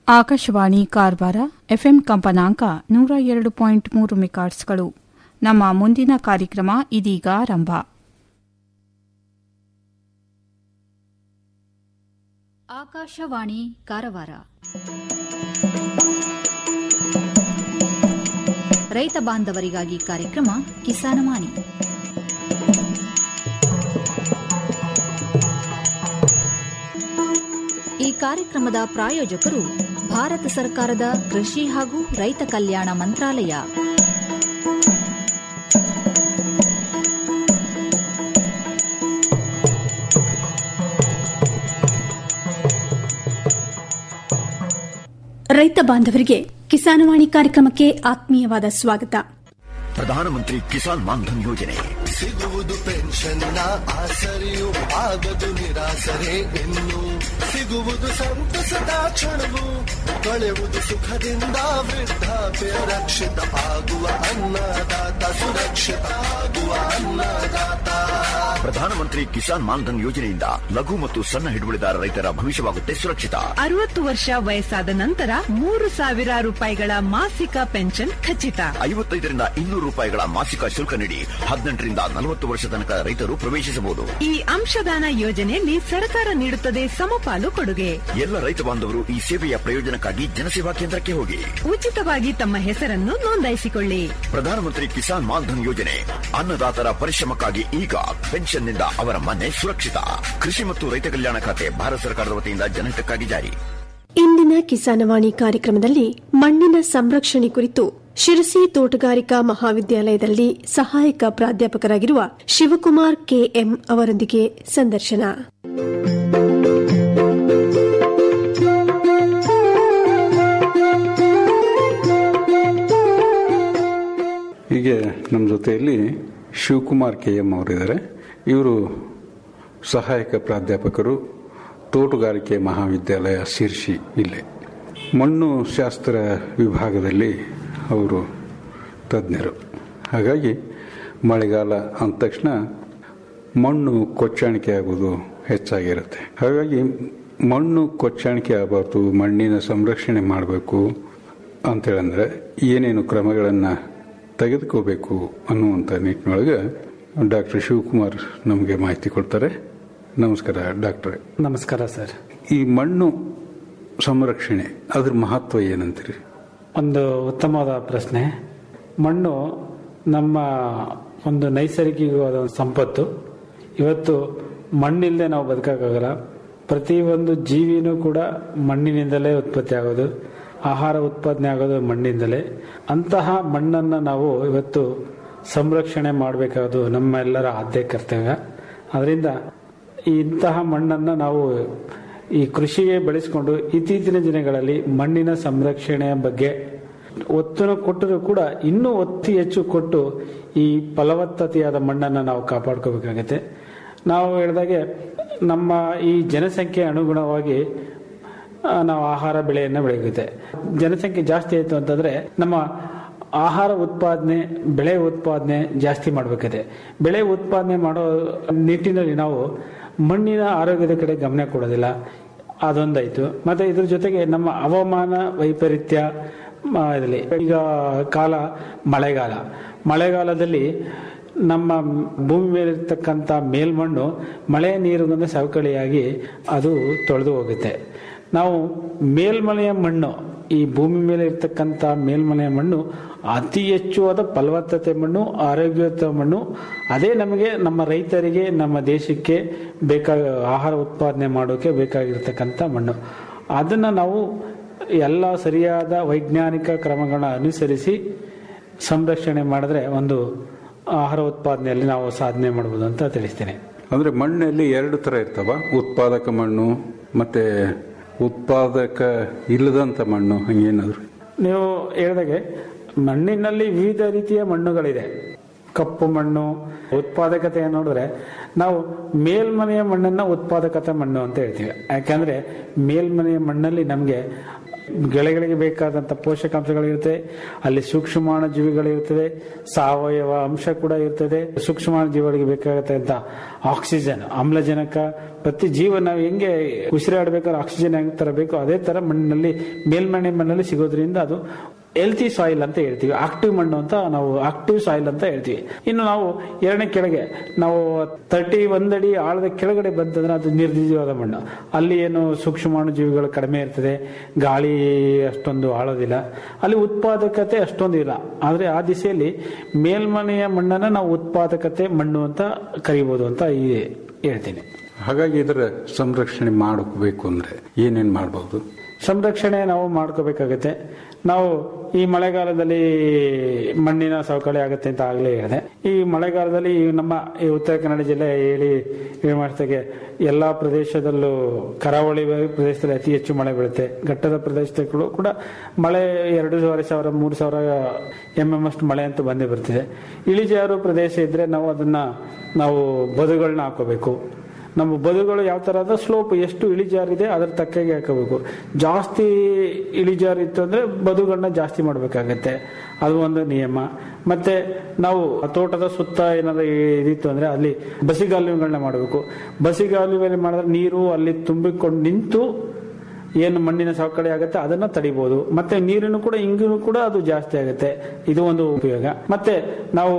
Akashvani Karwar FM ಕಂಪನಾಂಕ ನೂರ ಎರಡು ಪಾಯಿಂಟ್ ಮೂರು ಮೆಗಾಟ್ಸ್ಗಳು ನಮ್ಮ ಮುಂದಿನ ಕಾರ್ಯಕ್ರಮ ಇದೀಗ ಆರಂಭ ಆಕಾಶವಾಣಿ ಕಾರವಾರ ರೈತ ಬಾಂಧವರಿಗಾಗಿ ಕಾರ್ಯಕ್ರಮ ಕಿಸಾನವಾಣಿ ಈ ಕಾರ್ಯಕ್ರಮದ ಪ್ರಾಯೋಜಕರು ಭಾರತ ಸರ್ಕಾರದ ಕೃಷಿ ಹಾಗೂ ರೈತ ಕಲ್ಯಾಣ ಮಂತ್ರಾಲಯ ರೈತ ಬಾಂಧವರಿಗೆ ಕಿಸಾನವಾಣಿ ಕಾರ್ಯಕ್ರಮಕ್ಕೆ ಆತ್ಮೀಯವಾದ ಸ್ವಾಗತ ಪ್ರಧಾನಮಂತ್ರಿ ಕಿಸಾನ್ ಮಾನ್ಧನ್ ಯೋಜನೆ ಸಿಗುವುದು ಪೆನ್ಷನ್ನ ಆಸರೆಯು ಆಗದು ನಿರಾಸರೆ ಇನ್ನು ಸಿಗುವುದು ಸಂತಸದ ಕ್ಷಣವು ಕಳೆಯುವುದು ಸುಖದಿಂದ ವೃದ್ಧಾಪ್ಯ ರಕ್ಷಿತ ಆಗುವ ಅನ್ನದಾತ ಸುರಕ್ಷಿತ ಆಗುವ ಅನ್ನದಾತ ಪ್ರಧಾನಮಂತ್ರಿ ಕಿಸಾನ್ ಮಾನ್ಧನ್ ಯೋಜನೆಯಿಂದ ಲಘು ಮತ್ತು ಸಣ್ಣ ಹಿಡುವಳಿದಾರ ರೈತರ ಭವಿಷ್ಯವಾಗುತ್ತೆ ಸುರಕ್ಷಿತ ಅರವತ್ತು ವರ್ಷ ವಯಸ್ಸಾದ ನಂತರ ಮೂರು ಸಾವಿರ ರೂಪಾಯಿಗಳ ಮಾಸಿಕ ಪೆನ್ಷನ್ ಖಚಿತ ಐವತ್ತೈದರಿಂದ ಇನ್ನೂರು ರೂಪಾಯಿಗಳ ಮಾಸಿಕ ಶುಲ್ಕ ನೀಡಿ ಹದಿನೆಂಟರಿಂದ ನಲವತ್ತು ವರ್ಷ ತನಕ ರೈತರು ಪ್ರವೇಶಿಸಬಹುದು ಈ ಅಂಶದಾನ ಯೋಜನೆಯಲ್ಲಿ ಸರ್ಕಾರ ನೀಡುತ್ತದೆ ಸಮಪಾಲು ಕೊಡುಗೆ ಎಲ್ಲ ರೈತ ಬಾಂಧವರು ಈ ಸೇವೆಯ ಪ್ರಯೋಜನಕ್ಕಾಗಿ ಜನಸೇವಾ ಕೇಂದ್ರಕ್ಕೆ ಹೋಗಿ ಉಚಿತವಾಗಿ ತಮ್ಮ ಹೆಸರನ್ನು ನೋಂದಾಯಿಸಿಕೊಳ್ಳಿ ಪ್ರಧಾನಮಂತ್ರಿ ಕಿಸಾನ್ ಮಾನ್ಧನ್ ಯೋಜನೆ ಅನ್ನದಾತರ ಪರಿಶ್ರಮಕ್ಕಾಗಿ ಈಗ ಪೆನ್ಷನ್ನಿಂದ ಅವರ ಮನೆ ಸುರಕ್ಷಿತ ಕೃಷಿ ಮತ್ತು ರೈತ ಕಲ್ಯಾಣ ಖಾತೆ ಭಾರತ ಸರ್ಕಾರದ ವತಿಯಿಂದ ಜನಹಿತಕ್ಕಾಗಿ ಜಾರಿ ಇಂದಿನ ಕಿಸಾನವಾಣಿ ಕಾರ್ಯಕ್ರಮದಲ್ಲಿ ಮಣ್ಣಿನ ಸಂರಕ್ಷಣೆ ಕುರಿತು ಶಿರಸಿ ತೋಟಗಾರಿಕಾ ಮಹಾವಿದ್ಯಾಲಯದಲ್ಲಿ ಸಹಾಯಕ ಪ್ರಾಧ್ಯಾಪಕರಾಗಿರುವ ಶಿವಕುಮಾರ್ ಕೆಎಂ ಅವರೊಂದಿಗೆ ಸಂದರ್ಶನ ಹೀಗೆ ನಮ್ಮ ಜೊತೆಯಲ್ಲಿ ಶಿವಕುಮಾರ್ ಕೆ ಎಂ ಅವರಿದ್ದಾರೆ ಇವರು ಸಹಾಯಕ ಪ್ರಾಧ್ಯಾಪಕರು ತೋಟಗಾರಿಕೆ ಮಹಾವಿದ್ಯಾಲಯ ಶಿರ್ಷಿ ಇಲ್ಲೇ ಮಣ್ಣು ಶಾಸ್ತ್ರ ವಿಭಾಗದಲ್ಲಿ ಅವರು ತಜ್ಞರು ಹಾಗಾಗಿ ಮಳೆಗಾಲ ಅಂದ ತಕ್ಷಣ ಮಣ್ಣು ಕೊಚ್ಚಾಣಿಕೆ ಆಗೋದು ಹೆಚ್ಚಾಗಿರುತ್ತೆ ಹಾಗಾಗಿ ಮಣ್ಣು ಕೊಚ್ಚಾಣಿಕೆ ಆಗಬಾರ್ದು ಮಣ್ಣಿನ ಸಂರಕ್ಷಣೆ ಮಾಡಬೇಕು ಅಂತೇಳಂದ್ರೆ ಏನೇನು ಕ್ರಮಗಳನ್ನು ತೆಗೆದುಕೋಬೇಕು ಅನ್ನುವಂಥ ನಿಟ್ಟಿನೊಳಗೆ ಡಾಕ್ಟರ್ ಶಿವಕುಮಾರ್ ನಮಗೆ ಮಾಹಿತಿ ಕೊಡ್ತಾರೆ ನಮಸ್ಕಾರ ಡಾಕ್ಟ್ರೆ ನಮಸ್ಕಾರ ಸರ್ ಈ ಮಣ್ಣು ಸಂರಕ್ಷಣೆ ಅದ್ರ ಮಹತ್ವ ಏನಂತೀರಿ ಒಂದು ಉತ್ತಮವಾದ ಪ್ರಶ್ನೆ ಮಣ್ಣು ನಮ್ಮ ಒಂದು ನೈಸರ್ಗಿಕವಾದ ಒಂದು ಸಂಪತ್ತು ಇವತ್ತು ಮಣ್ಣಿಲ್ಲದೆ ನಾವು ಬದುಕೋಕ್ಕಾಗಲ್ಲ ಪ್ರತಿಯೊಂದು ಜೀವಿನೂ ಕೂಡ ಮಣ್ಣಿನಿಂದಲೇ ಉತ್ಪತ್ತಿ ಆಗೋದು ಆಹಾರ ಉತ್ಪಾದನೆ ಆಗೋದು ಮಣ್ಣಿಂದಲೇ ಅಂತಹ ಮಣ್ಣನ್ನು ನಾವು ಇವತ್ತು ಸಂರಕ್ಷಣೆ ಮಾಡಬೇಕಾಗೋದು ನಮ್ಮೆಲ್ಲರ ಆದ್ಯ ಕರ್ತವ್ಯ ಅದರಿಂದ ಇಂತಹ ಮಣ್ಣನ್ನು ನಾವು ಈ ಕೃಷಿಗೆ ಬೆಳೆಸಿಕೊಂಡು ಇತ್ತೀಚಿನ ದಿನಗಳಲ್ಲಿ ಮಣ್ಣಿನ ಸಂರಕ್ಷಣೆಯ ಬಗ್ಗೆ ಒತ್ತನ್ನು ಕೊಟ್ಟರೂ ಕೂಡ ಇನ್ನೂ ಒತ್ತಿ ಹೆಚ್ಚು ಕೊಟ್ಟು ಈ ಫಲವತ್ತತೆಯಾದ ಮಣ್ಣನ್ನು ನಾವು ಕಾಪಾಡ್ಕೋಬೇಕಾಗತ್ತೆ ನಾವು ಹೇಳಿದಾಗೆ ನಮ್ಮ ಈ ಜನಸಂಖ್ಯೆ ಅನುಗುಣವಾಗಿ ಆ, ನಾವು ಆಹಾರ ಬೆಳೆಯನ್ನು ಬೆಳೆಯುತ್ತೆ ಜನಸಂಖ್ಯೆ ಜಾಸ್ತಿ ಆಯಿತು ಅಂತಂದ್ರೆ ನಮ್ಮ ಆಹಾರ ಉತ್ಪಾದನೆ ಬೆಳೆ ಉತ್ಪಾದನೆ ಜಾಸ್ತಿ ಮಾಡಬೇಕಿದೆ ಬೆಳೆ ಉತ್ಪಾದನೆ ಮಾಡೋ ನಿಟ್ಟಿನಲ್ಲಿ ನಾವು ಮಣ್ಣಿನ ಆರೋಗ್ಯದ ಕಡೆ ಗಮನ ಕೊಡೋದಿಲ್ಲ ಅದೊಂದಾಯ್ತು ಮತ್ತೆ ಇದ್ರ ಜೊತೆಗೆ ನಮ್ಮ ಹವಾಮಾನ ವೈಪರೀತ್ಯ ಮ, ಇದ್ರಲ್ಲಿ ಈಗ ಕಾಲ ಮಳೆಗಾಲ ಮಳೆಗಾಲದಲ್ಲಿ ನಮ್ಮ ಭೂಮಿ ಮೇಲಿರ್ತಕ್ಕಂಥ ಮೇಲ್ಮಣ್ಣು ಮಳೆ ನೀರಿನಿಂದ ಸವಕಳಿಯಾಗಿ ಅದು ತೊಳೆದು ಹೋಗುತ್ತೆ ನಾವು ಮೇಲ್ಮನೆಯ ಮಣ್ಣು ಈ ಭೂಮಿ ಮೇಲೆ ಇರ್ತಕ್ಕಂಥ ಮೇಲ್ಮನೆಯ ಮಣ್ಣು ಅತಿ ಹೆಚ್ಚುವಾದ ಫಲವತ್ತತೆ ಮಣ್ಣು ಆರೋಗ್ಯಯುತ ಮಣ್ಣು ಅದೇ ನಮಗೆ ನಮ್ಮ ರೈತರಿಗೆ ನಮ್ಮ ದೇಶಕ್ಕೆ ಬೇಕಾಗ ಆಹಾರ ಉತ್ಪಾದನೆ ಮಾಡೋಕೆ ಬೇಕಾಗಿರ್ತಕ್ಕಂಥ ಮಣ್ಣು ಅದನ್ನು ನಾವು ಎಲ್ಲ ಸರಿಯಾದ ವೈಜ್ಞಾನಿಕ ಕ್ರಮಗಳನ್ನ ಅನುಸರಿಸಿ ಸಂರಕ್ಷಣೆ ಮಾಡಿದ್ರೆ ಒಂದು ಆಹಾರ ಉತ್ಪಾದನೆಯಲ್ಲಿ ನಾವು ಸಾಧನೆ ಮಾಡ್ಬೋದು ಅಂತ ತಿಳಿಸ್ತೇನೆ ಅಂದ್ರೆ ಮಣ್ಣಲ್ಲಿ ಎರಡು ತರ ಇರ್ತಾವ ಉತ್ಪಾದಕ ಮಣ್ಣು ಮತ್ತೆ ಉತ್ಪಾದಕ ಇಲ್ಲದಂತ ಮಣ್ಣು ಹಂಗೇನಾದ್ರು ನೀವು ಹೇಳಿದಾಗೆ ಮಣ್ಣಿನಲ್ಲಿ ವಿವಿಧ ರೀತಿಯ ಮಣ್ಣುಗಳಿದೆ ಕಪ್ಪು ಮಣ್ಣು ಉತ್ಪಾದಕತೆ ನೋಡಿದ್ರೆ ನಾವು ಮೇಲ್ಮನೆಯ ಮಣ್ಣನ್ನ ಉತ್ಪಾದಕತೆ ಮಣ್ಣು ಅಂತ ಹೇಳ್ತೀವಿ ಯಾಕಂದ್ರೆ ಮೇಲ್ಮನೆಯ ಮಣ್ಣಲ್ಲಿ ನಮಗೆ ಗೆಳೆಗಳಿಗೆ ಬೇಕಾದಂತ ಪೋಷಕಾಂಶಗಳಿರ್ತದೆ ಅಲ್ಲಿ ಸೂಕ್ಷ್ಮಾಣು ಜೀವಿಗಳಿರ್ತದೆ ಸಾವಯವ ಅಂಶ ಕೂಡ ಇರ್ತದೆ ಸೂಕ್ಷ್ಮಾಣು ಜೀವಿಗಳಿಗೆ ಬೇಕಾಗತ್ತಂತ ಆಕ್ಸಿಜನ್ ಆಮ್ಲಜನಕ ಪ್ರತಿ ಜೀವ ನಾವು ಹೆಂಗೆ ಉಸಿರಾಡಬೇಕಾದ್ರೆ ಆಕ್ಸಿಜನ್ ಹೆಂಗೆ ತರಬೇಕು ಅದೇ ತರ ಮಣ್ಣಿನಲ್ಲಿ ಮೇಲ್ಮಣ್ಣೆ ಮಣ್ಣಲ್ಲಿ ಸಿಗೋದ್ರಿಂದ ಅದು ಹೆಲ್ತಿ ಸಾಯಿಲ್ ಅಂತ ಹೇಳ್ತೀವಿ ಆಕ್ಟಿವ್ ಮಣ್ಣು ಅಂತ ನಾವು ಆಕ್ಟಿವ್ ಸಾಯಿಲ್ ಅಂತ ಹೇಳ್ತೀವಿ ಇನ್ನು ನಾವು ಎರಡನೇ ಕೆಳಗೆ ನಾವು ತರ್ಟಿ ಒಂದಡಿ ಆಳದ ಕೆಳಗಡೆ ಬಂತಂದ್ರೆ ಅದು ನಿರ್ಜೀವವಾದ ಮಣ್ಣು ಅಲ್ಲಿ ಏನು ಸೂಕ್ಷ್ಮಾಣು ಜೀವಿಗಳು ಕಡಿಮೆ ಇರ್ತದೆ ಗಾಳಿ ಅಷ್ಟೊಂದು ಆಳೋದಿಲ್ಲ ಅಲ್ಲಿ ಉತ್ಪಾದಕತೆ ಅಷ್ಟೊಂದು ಇಲ್ಲ ಆದ್ರೆ ಆ ದಿಸೆಯಲ್ಲಿ ಮೇಲ್ಮನೆಯ ಮಣ್ಣನ್ನ ನಾವು ಉತ್ಪಾದಕತೆ ಮಣ್ಣು ಅಂತ ಕರಿಬಹುದು ಅಂತ ಈ ಹೇಳ್ತೀನಿ ಹಾಗಾಗಿ ಇದರ ಸಂರಕ್ಷಣೆ ಮಾಡಬೇಕು ಅಂದ್ರೆ ಏನೇನ್ ಮಾಡಬಹುದು ಸಂರಕ್ಷಣೆ ನಾವು ಮಾಡ್ಕೋಬೇಕಾಗತ್ತೆ ನಾವು ಈ ಮಳೆಗಾಲದಲ್ಲಿ ಮಣ್ಣಿನ ಸವಕಳಿ ಆಗುತ್ತೆ ಅಂತ ಆಗ್ಲೇ ಹೇಳಿದೆ ಈ ಮಳೆಗಾಲದಲ್ಲಿ ಈ ನಮ್ಮ ಈ ಉತ್ತರ ಕನ್ನಡ ಜಿಲ್ಲೆ ಹೇಳಿ ಮಾಡ್ತಾಗೆ ಎಲ್ಲಾ ಪ್ರದೇಶದಲ್ಲೂ ಕರಾವಳಿ ಪ್ರದೇಶದಲ್ಲಿ ಅತಿ ಹೆಚ್ಚು ಮಳೆ ಬೀಳುತ್ತೆ ಘಟ್ಟದ ಪ್ರದೇಶಗಳು ಕೂಡ ಮಳೆ ಎರಡೂವರೆ ಸಾವಿರ ಮೂರು ಸಾವಿರ ಎಂ ಎಂ ಅಷ್ಟು ಮಳೆ ಅಂತೂ ಬಂದೇ ಬರ್ತಿದೆ ಇಳಿಜಾರು ಪ್ರದೇಶ ಇದ್ರೆ ನಾವು ಅದನ್ನ ನಾವು ಬದುಗಳನ್ನ ಹಾಕೋಬೇಕು ನಮ್ಮ ಬದುಗಳು ಯಾವ ತರ ಅಂದ್ರೆ ಸ್ಲೋಪ್ ಎಷ್ಟು ಇಳಿಜಾರಿದೆ ಅದ್ರ ತಕ್ಕಾಗೆ ಹಾಕಬೇಕು ಜಾಸ್ತಿ ಇಳಿಜಾರು ಇತ್ತು ಅಂದ್ರೆ ಬದುಗಳನ್ನ ಜಾಸ್ತಿ ಮಾಡಬೇಕಾಗತ್ತೆ ಅದು ಒಂದು ನಿಯಮ ಮತ್ತೆ ನಾವು ತೋಟದ ಸುತ್ತ ಏನಾದ್ರು ಇದಿತ್ತು ಅಂದ್ರೆ ಅಲ್ಲಿ ಬಸಿಗಾಲುವೆಗಳನ್ನ ಮಾಡಬೇಕು ಬಸಿಗಾಲುವೆ ಮಾಡಿದ್ರೆ ನೀರು ಅಲ್ಲಿ ತುಂಬಿಕೊಂಡು ನಿಂತು ಏನು ಮಣ್ಣಿನ ಸವಕಳಿ ಆಗುತ್ತೆ ಅದನ್ನ ತಡಿಬಹುದು ಮತ್ತೆ ನೀರಿನ ಕೂಡ ಇಂಗಿನೂ ಕೂಡ ಅದು ಜಾಸ್ತಿ ಆಗುತ್ತೆ ಇದು ಒಂದು ಉಪಯೋಗ ಮತ್ತೆ ನಾವು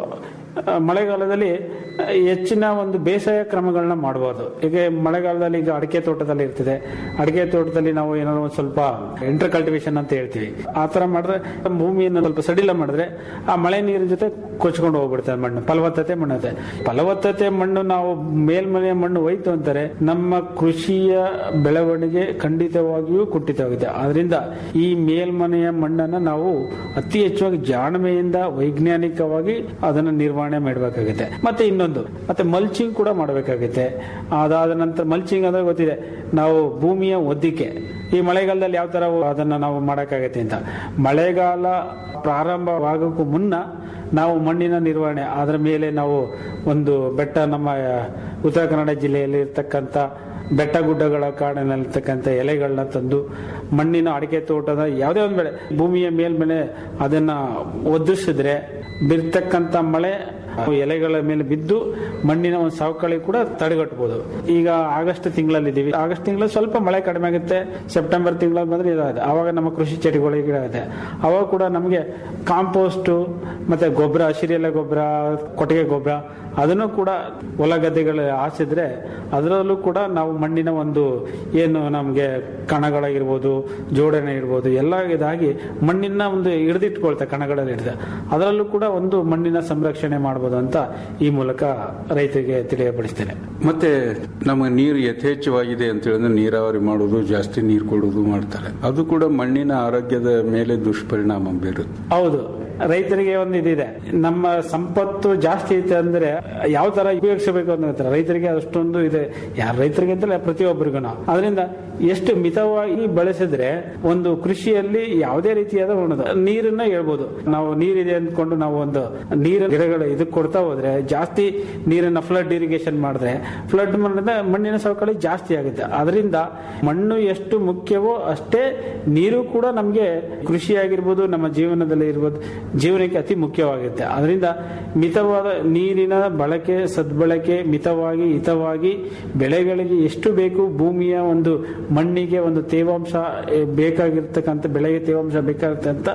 ಆ, ಮಳೆಗಾಲದಲ್ಲಿ ಆ, ಹೆಚ್ಚಿನ ಒಂದು ಬೇಸಾಯ ಕ್ರಮಗಳನ್ನ ಮಾಡಬಾರ್ದು ಈಗ ಮಳೆಗಾಲದಲ್ಲಿ ಈಗ ಅಡಿಕೆ ತೋಟದಲ್ಲಿ ಇರ್ತದೆ ಅಡಿಕೆ ತೋಟದಲ್ಲಿ ನಾವು ಏನಾದ್ರು ಒಂದು ಸ್ವಲ್ಪ ಇಂಟರ್ ಕಲ್ಟಿವೇಶನ್ ಅಂತ ಹೇಳ್ತೀವಿ ಆ ತರ ಮಾಡಿದ್ರೆ ಭೂಮಿಯನ್ನು ಸ್ವಲ್ಪ ಸಡಿಲ ಮಾಡಿದ್ರೆ ಆ ಮಳೆ ನೀರಿನ ಜೊತೆ ಕೊಚ್ಕೊಂಡು ಹೋಗ್ಬಿಡ್ತದೆ ಮಣ್ಣು ಫಲವತ್ತತೆ ಮಣ್ಣುತ್ತೆ ಫಲವತ್ತತೆ ಮಣ್ಣು ನಾವು ಮೇಲ್ಮನೆಯ ಮಣ್ಣು ಹೋಯ್ತು ಅಂತಾರೆ ನಮ್ಮ ಕೃಷಿಯ ಬೆಳವಣಿಗೆ ಖಂಡಿತವಾಗಿಯೂ ಕುಂಠಿತವಾಗಿದೆ ಆದ್ರಿಂದ ಈ ಮೇಲ್ಮನೆಯ ಮಣ್ಣನ್ನ ನಾವು ಅತಿ ಹೆಚ್ಚಾಗಿ ಜಾಣ್ಮೆಯಿಂದ ವೈಜ್ಞಾನಿಕವಾಗಿ ಅದನ್ನ ನಿರ್ವಹಣೆ ಮಾಡಬೇಕಾಗುತ್ತೆ ಮತ್ತೆ ಇನ್ನೊಂದು ಮತ್ತೆ ಮಲ್ಚಿಂಗ್ ಕೂಡ ಮಾಡಬೇಕಾಗುತ್ತೆ ಅದಾದ ನಂತರ ಮಲ್ಚಿಂಗ್ ಅಂದ್ರೆ ಗೊತ್ತಿದೆ ನಾವು ಭೂಮಿಯ ಒದ್ದಿಕೆ ಈ ಮಳೆಗಾಲದಲ್ಲಿ ಯಾವ ತರ ಅದನ್ನ ನಾವು ಮಾಡಕ್ಕಾಗತ್ತೆ ಅಂತ ಮಳೆಗಾಲ ಪ್ರಾರಂಭವಾಗೋಕ್ಕೂ ಮುನ್ನ ನಾವು ಮಣ್ಣಿನ ನಿರ್ವಹಣೆ ಅದರ ಮೇಲೆ ನಾವು ಒಂದು ಬೆಟ್ಟ ನಮ್ಮ ಉತ್ತರ ಕನ್ನಡ ಜಿಲ್ಲೆಯಲ್ಲಿ ಇರ್ತಕ್ಕಂಥ ಬೆಟ್ಟ ಗುಡ್ಡಗಳ ಕಾಡಿನಲ್ಲಿರ್ತಕ್ಕಂಥ ಎಲೆಗಳನ್ನ ತಂದು ಮಣ್ಣಿನ ಅಡಿಕೆ ತೋಟದ ಯಾವುದೇ ಒಂದು ಬೆಳೆ ಭೂಮಿಯ ಮೇಲ್ಮೇಲೆ ಅದನ್ನ ಒದಿಸಿದ್ರೆ ಬಿರ್ತಕ್ಕಂಥ ಮಳೆ ಎಲೆಗಳ ಮೇಲೆ ಬಿದ್ದು ಮಣ್ಣಿನ ಒಂದು ಸವಕಳಿ ಕೂಡ ತಡೆಗಟ್ಟಬಹುದು ಈಗ ಆಗಸ್ಟ್ ತಿಂಗಳಲ್ಲಿ ಇದೀವಿ ಆಗಸ್ಟ್ ತಿಂಗಳಲ್ಲಿ ಸ್ವಲ್ಪ ಮಳೆ ಕಡಿಮೆ ಆಗುತ್ತೆ ಸೆಪ್ಟೆಂಬರ್ ತಿಂಗಳಲ್ಲಿ ಬಂದ್ರೆ ಇದಾಗುತ್ತೆ ಆವಾಗ ನಮ್ಮ ಕೃಷಿ ಚಟುವಟಿಕೆ ಆಗುತ್ತೆ ಅವಾಗ ಕೂಡ ನಮಗೆ ಕಾಂಪೋಸ್ಟ್ ಮತ್ತೆ ಗೊಬ್ಬರ ಹಸಿರೆಲೆ ಗೊಬ್ಬರ ಕೊಟ್ಟಿಗೆ ಗೊಬ್ಬರ ಅದನ್ನು ಕೂಡ ಹೊಲ ಗದ್ದೆಗಳು ಹಾಸಿದ್ರೆ ಅದರಲ್ಲೂ ಕೂಡ ನಾವು ಮಣ್ಣಿನ ಒಂದು ಏನು ನಮಗೆ ಕಣಗಳಾಗಿರ್ಬೋದು ಜೋಡಣೆ ಇರ್ಬೋದು ಎಲ್ಲ ಇದಾಗಿ ಮಣ್ಣಿನ ಒಂದು ಹಿಡಿದಿಟ್ಕೊಳ್ತೆ ಕಣಗಳಲ್ಲಿ ಹಿಡಿದ ಅದರಲ್ಲೂ ಕೂಡ ಒಂದು ಮಣ್ಣಿನ ಸಂರಕ್ಷಣೆ ಮಾಡ್ಬೋದು ಅಂತ ಈ ಮೂಲಕ ರೈತರಿಗೆ ತಿಳಿಯಪಡಿಸ್ತೇನೆ ಮತ್ತೆ ನಮಗೆ ನೀರು ಯಥೇಚ್ಛವಾಗಿದೆ ಅಂತ ಹೇಳಿದ್ರೆ ನೀರಾವರಿ ಮಾಡೋದು ಜಾಸ್ತಿ ನೀರು ಕೊಡೋದು ಮಾಡ್ತಾರೆ ಅದು ಕೂಡ ಮಣ್ಣಿನ ಆರೋಗ್ಯದ ಮೇಲೆ ದುಷ್ಪರಿಣಾಮ ಬೀರುತ್ತೆ ಹೌದು ರೈತರಿಗೆ ಒಂದು ಇದಿದೆ ನಮ್ಮ ಸಂಪತ್ತು ಜಾಸ್ತಿ ಐತೆ ಅಂದ್ರೆ ಯಾವ ತರ ಉಪಯೋಗಿಸಬೇಕು ಅಂತ ಹೇಳ್ತಾರೆ ರೈತರಿಗೆ ಅಷ್ಟೊಂದು ಇದೆ ಯಾರು ರೈತರಿಗೆ ಅಂತಲ್ಲ ಪ್ರತಿಯೊಬ್ಬರಿಗೂ ಅದರಿಂದ ಎಷ್ಟು ಮಿತವಾಗಿ ಬಳಸಿದ್ರೆ ಒಂದು ಕೃಷಿಯಲ್ಲಿ ಯಾವುದೇ ರೀತಿಯಾದ ಒಂದು ನೀರನ್ನ ಹೇಳ್ಬೋದು ನಾವು ನೀರಿದೆ ಅಂದ್ಕೊಂಡು ನಾವು ಒಂದು ನೀರು ಗಿಡಗಳು ಇದಕ್ಕೆ ಕೊಡ್ತಾ ಹೋದ್ರೆ ಜಾಸ್ತಿ ನೀರನ್ನ ಫ್ಲಡ್ ಇರಿಗೇಷನ್ ಮಾಡಿದ್ರೆ ಫ್ಲಡ್ ಮಾಡಿದ್ರೆ ಮಣ್ಣಿನ ಸವಕಳಿ ಜಾಸ್ತಿ ಆಗುತ್ತೆ ಅದರಿಂದ ಮಣ್ಣು ಎಷ್ಟು ಮುಖ್ಯವೋ ಅಷ್ಟೇ ನೀರು ಕೂಡ ನಮಗೆ ಕೃಷಿ ಆಗಿರ್ಬೋದು ನಮ್ಮ ಜೀವನದಲ್ಲಿ ಇರ್ಬೋದು ಜೀವನಕ್ಕೆ ಅತಿ ಮುಖ್ಯವಾಗುತ್ತೆ ಅದರಿಂದ ಮಿತವಾದ ನೀರಿನ ಬಳಕೆ ಸದ್ಬಳಕೆ ಮಿತವಾಗಿ ಹಿತವಾಗಿ ಬೆಳೆಗಳಿಗೆ ಎಷ್ಟು ಬೇಕು ಭೂಮಿಯ ಒಂದು ಮಣ್ಣಿಗೆ ಒಂದು ತೇವಾಂಶ ಎ, ಬೇಕಾಗಿರ್ತಕ್ಕಂಥ ಬೆಳೆಗೆ ತೇವಾಂಶ ಬೇಕಾಗಿರ್ತಕ್ಕಂಥ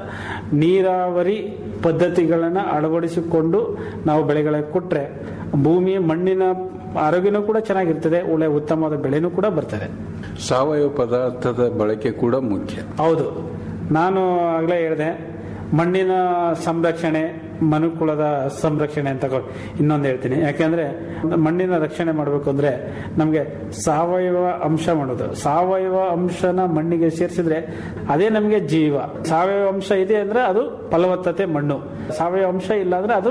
ನೀರಾವರಿ ಪದ್ಧತಿಗಳನ್ನು ಅಳವಡಿಸಿಕೊಂಡು ನಾವು ಬೆಳೆಗಳಿಗೆ ಕೊಟ್ರೆ ಭೂಮಿಯ ಮಣ್ಣಿನ ಆರೋಗ್ಯನೂ ಕೂಡ ಚೆನ್ನಾಗಿರ್ತದೆ ಒಳ್ಳೆ ಉತ್ತಮವಾದ ಬೆಳೆನೂ ಕೂಡ ಬರ್ತದೆ ಸಾವಯವ ಪದಾರ್ಥದ ಬಳಕೆ ಕೂಡ ಮುಖ್ಯ ಹೌದು ನಾನು ಆಗಲೇ ಹೇಳಿದೆ ಮಣ್ಣಿನ ಸಂರಕ್ಷಣೆ ಮನುಕುಲದ ಸಂರಕ್ಷಣೆ ಅಂತ ಕೊ- ಇನ್ನೊಂದು ಹೇಳ್ತೀನಿ ಯಾಕೆಂದ್ರೆ ಮಣ್ಣಿನ ರಕ್ಷಣೆ ಮಾಡಬೇಕು ಅಂದ್ರೆ ನಮಗೆ ಸಾವಯವ ಅಂಶ ಮಾಡೋದು ಸಾವಯವ ಅಂಶನ ಮಣ್ಣಿಗೆ ಸೇರಿಸಿದ್ರೆ ಅದೇ ನಮಗೆ ಜೀವ ಸಾವಯವ ಅಂಶ ಇದೆ ಅಂದ್ರೆ ಅದು ಫಲವತ್ತತೆ ಮಣ್ಣು ಸಾವಯವ ಅಂಶ ಇಲ್ಲ ಅಂದ್ರೆ ಅದು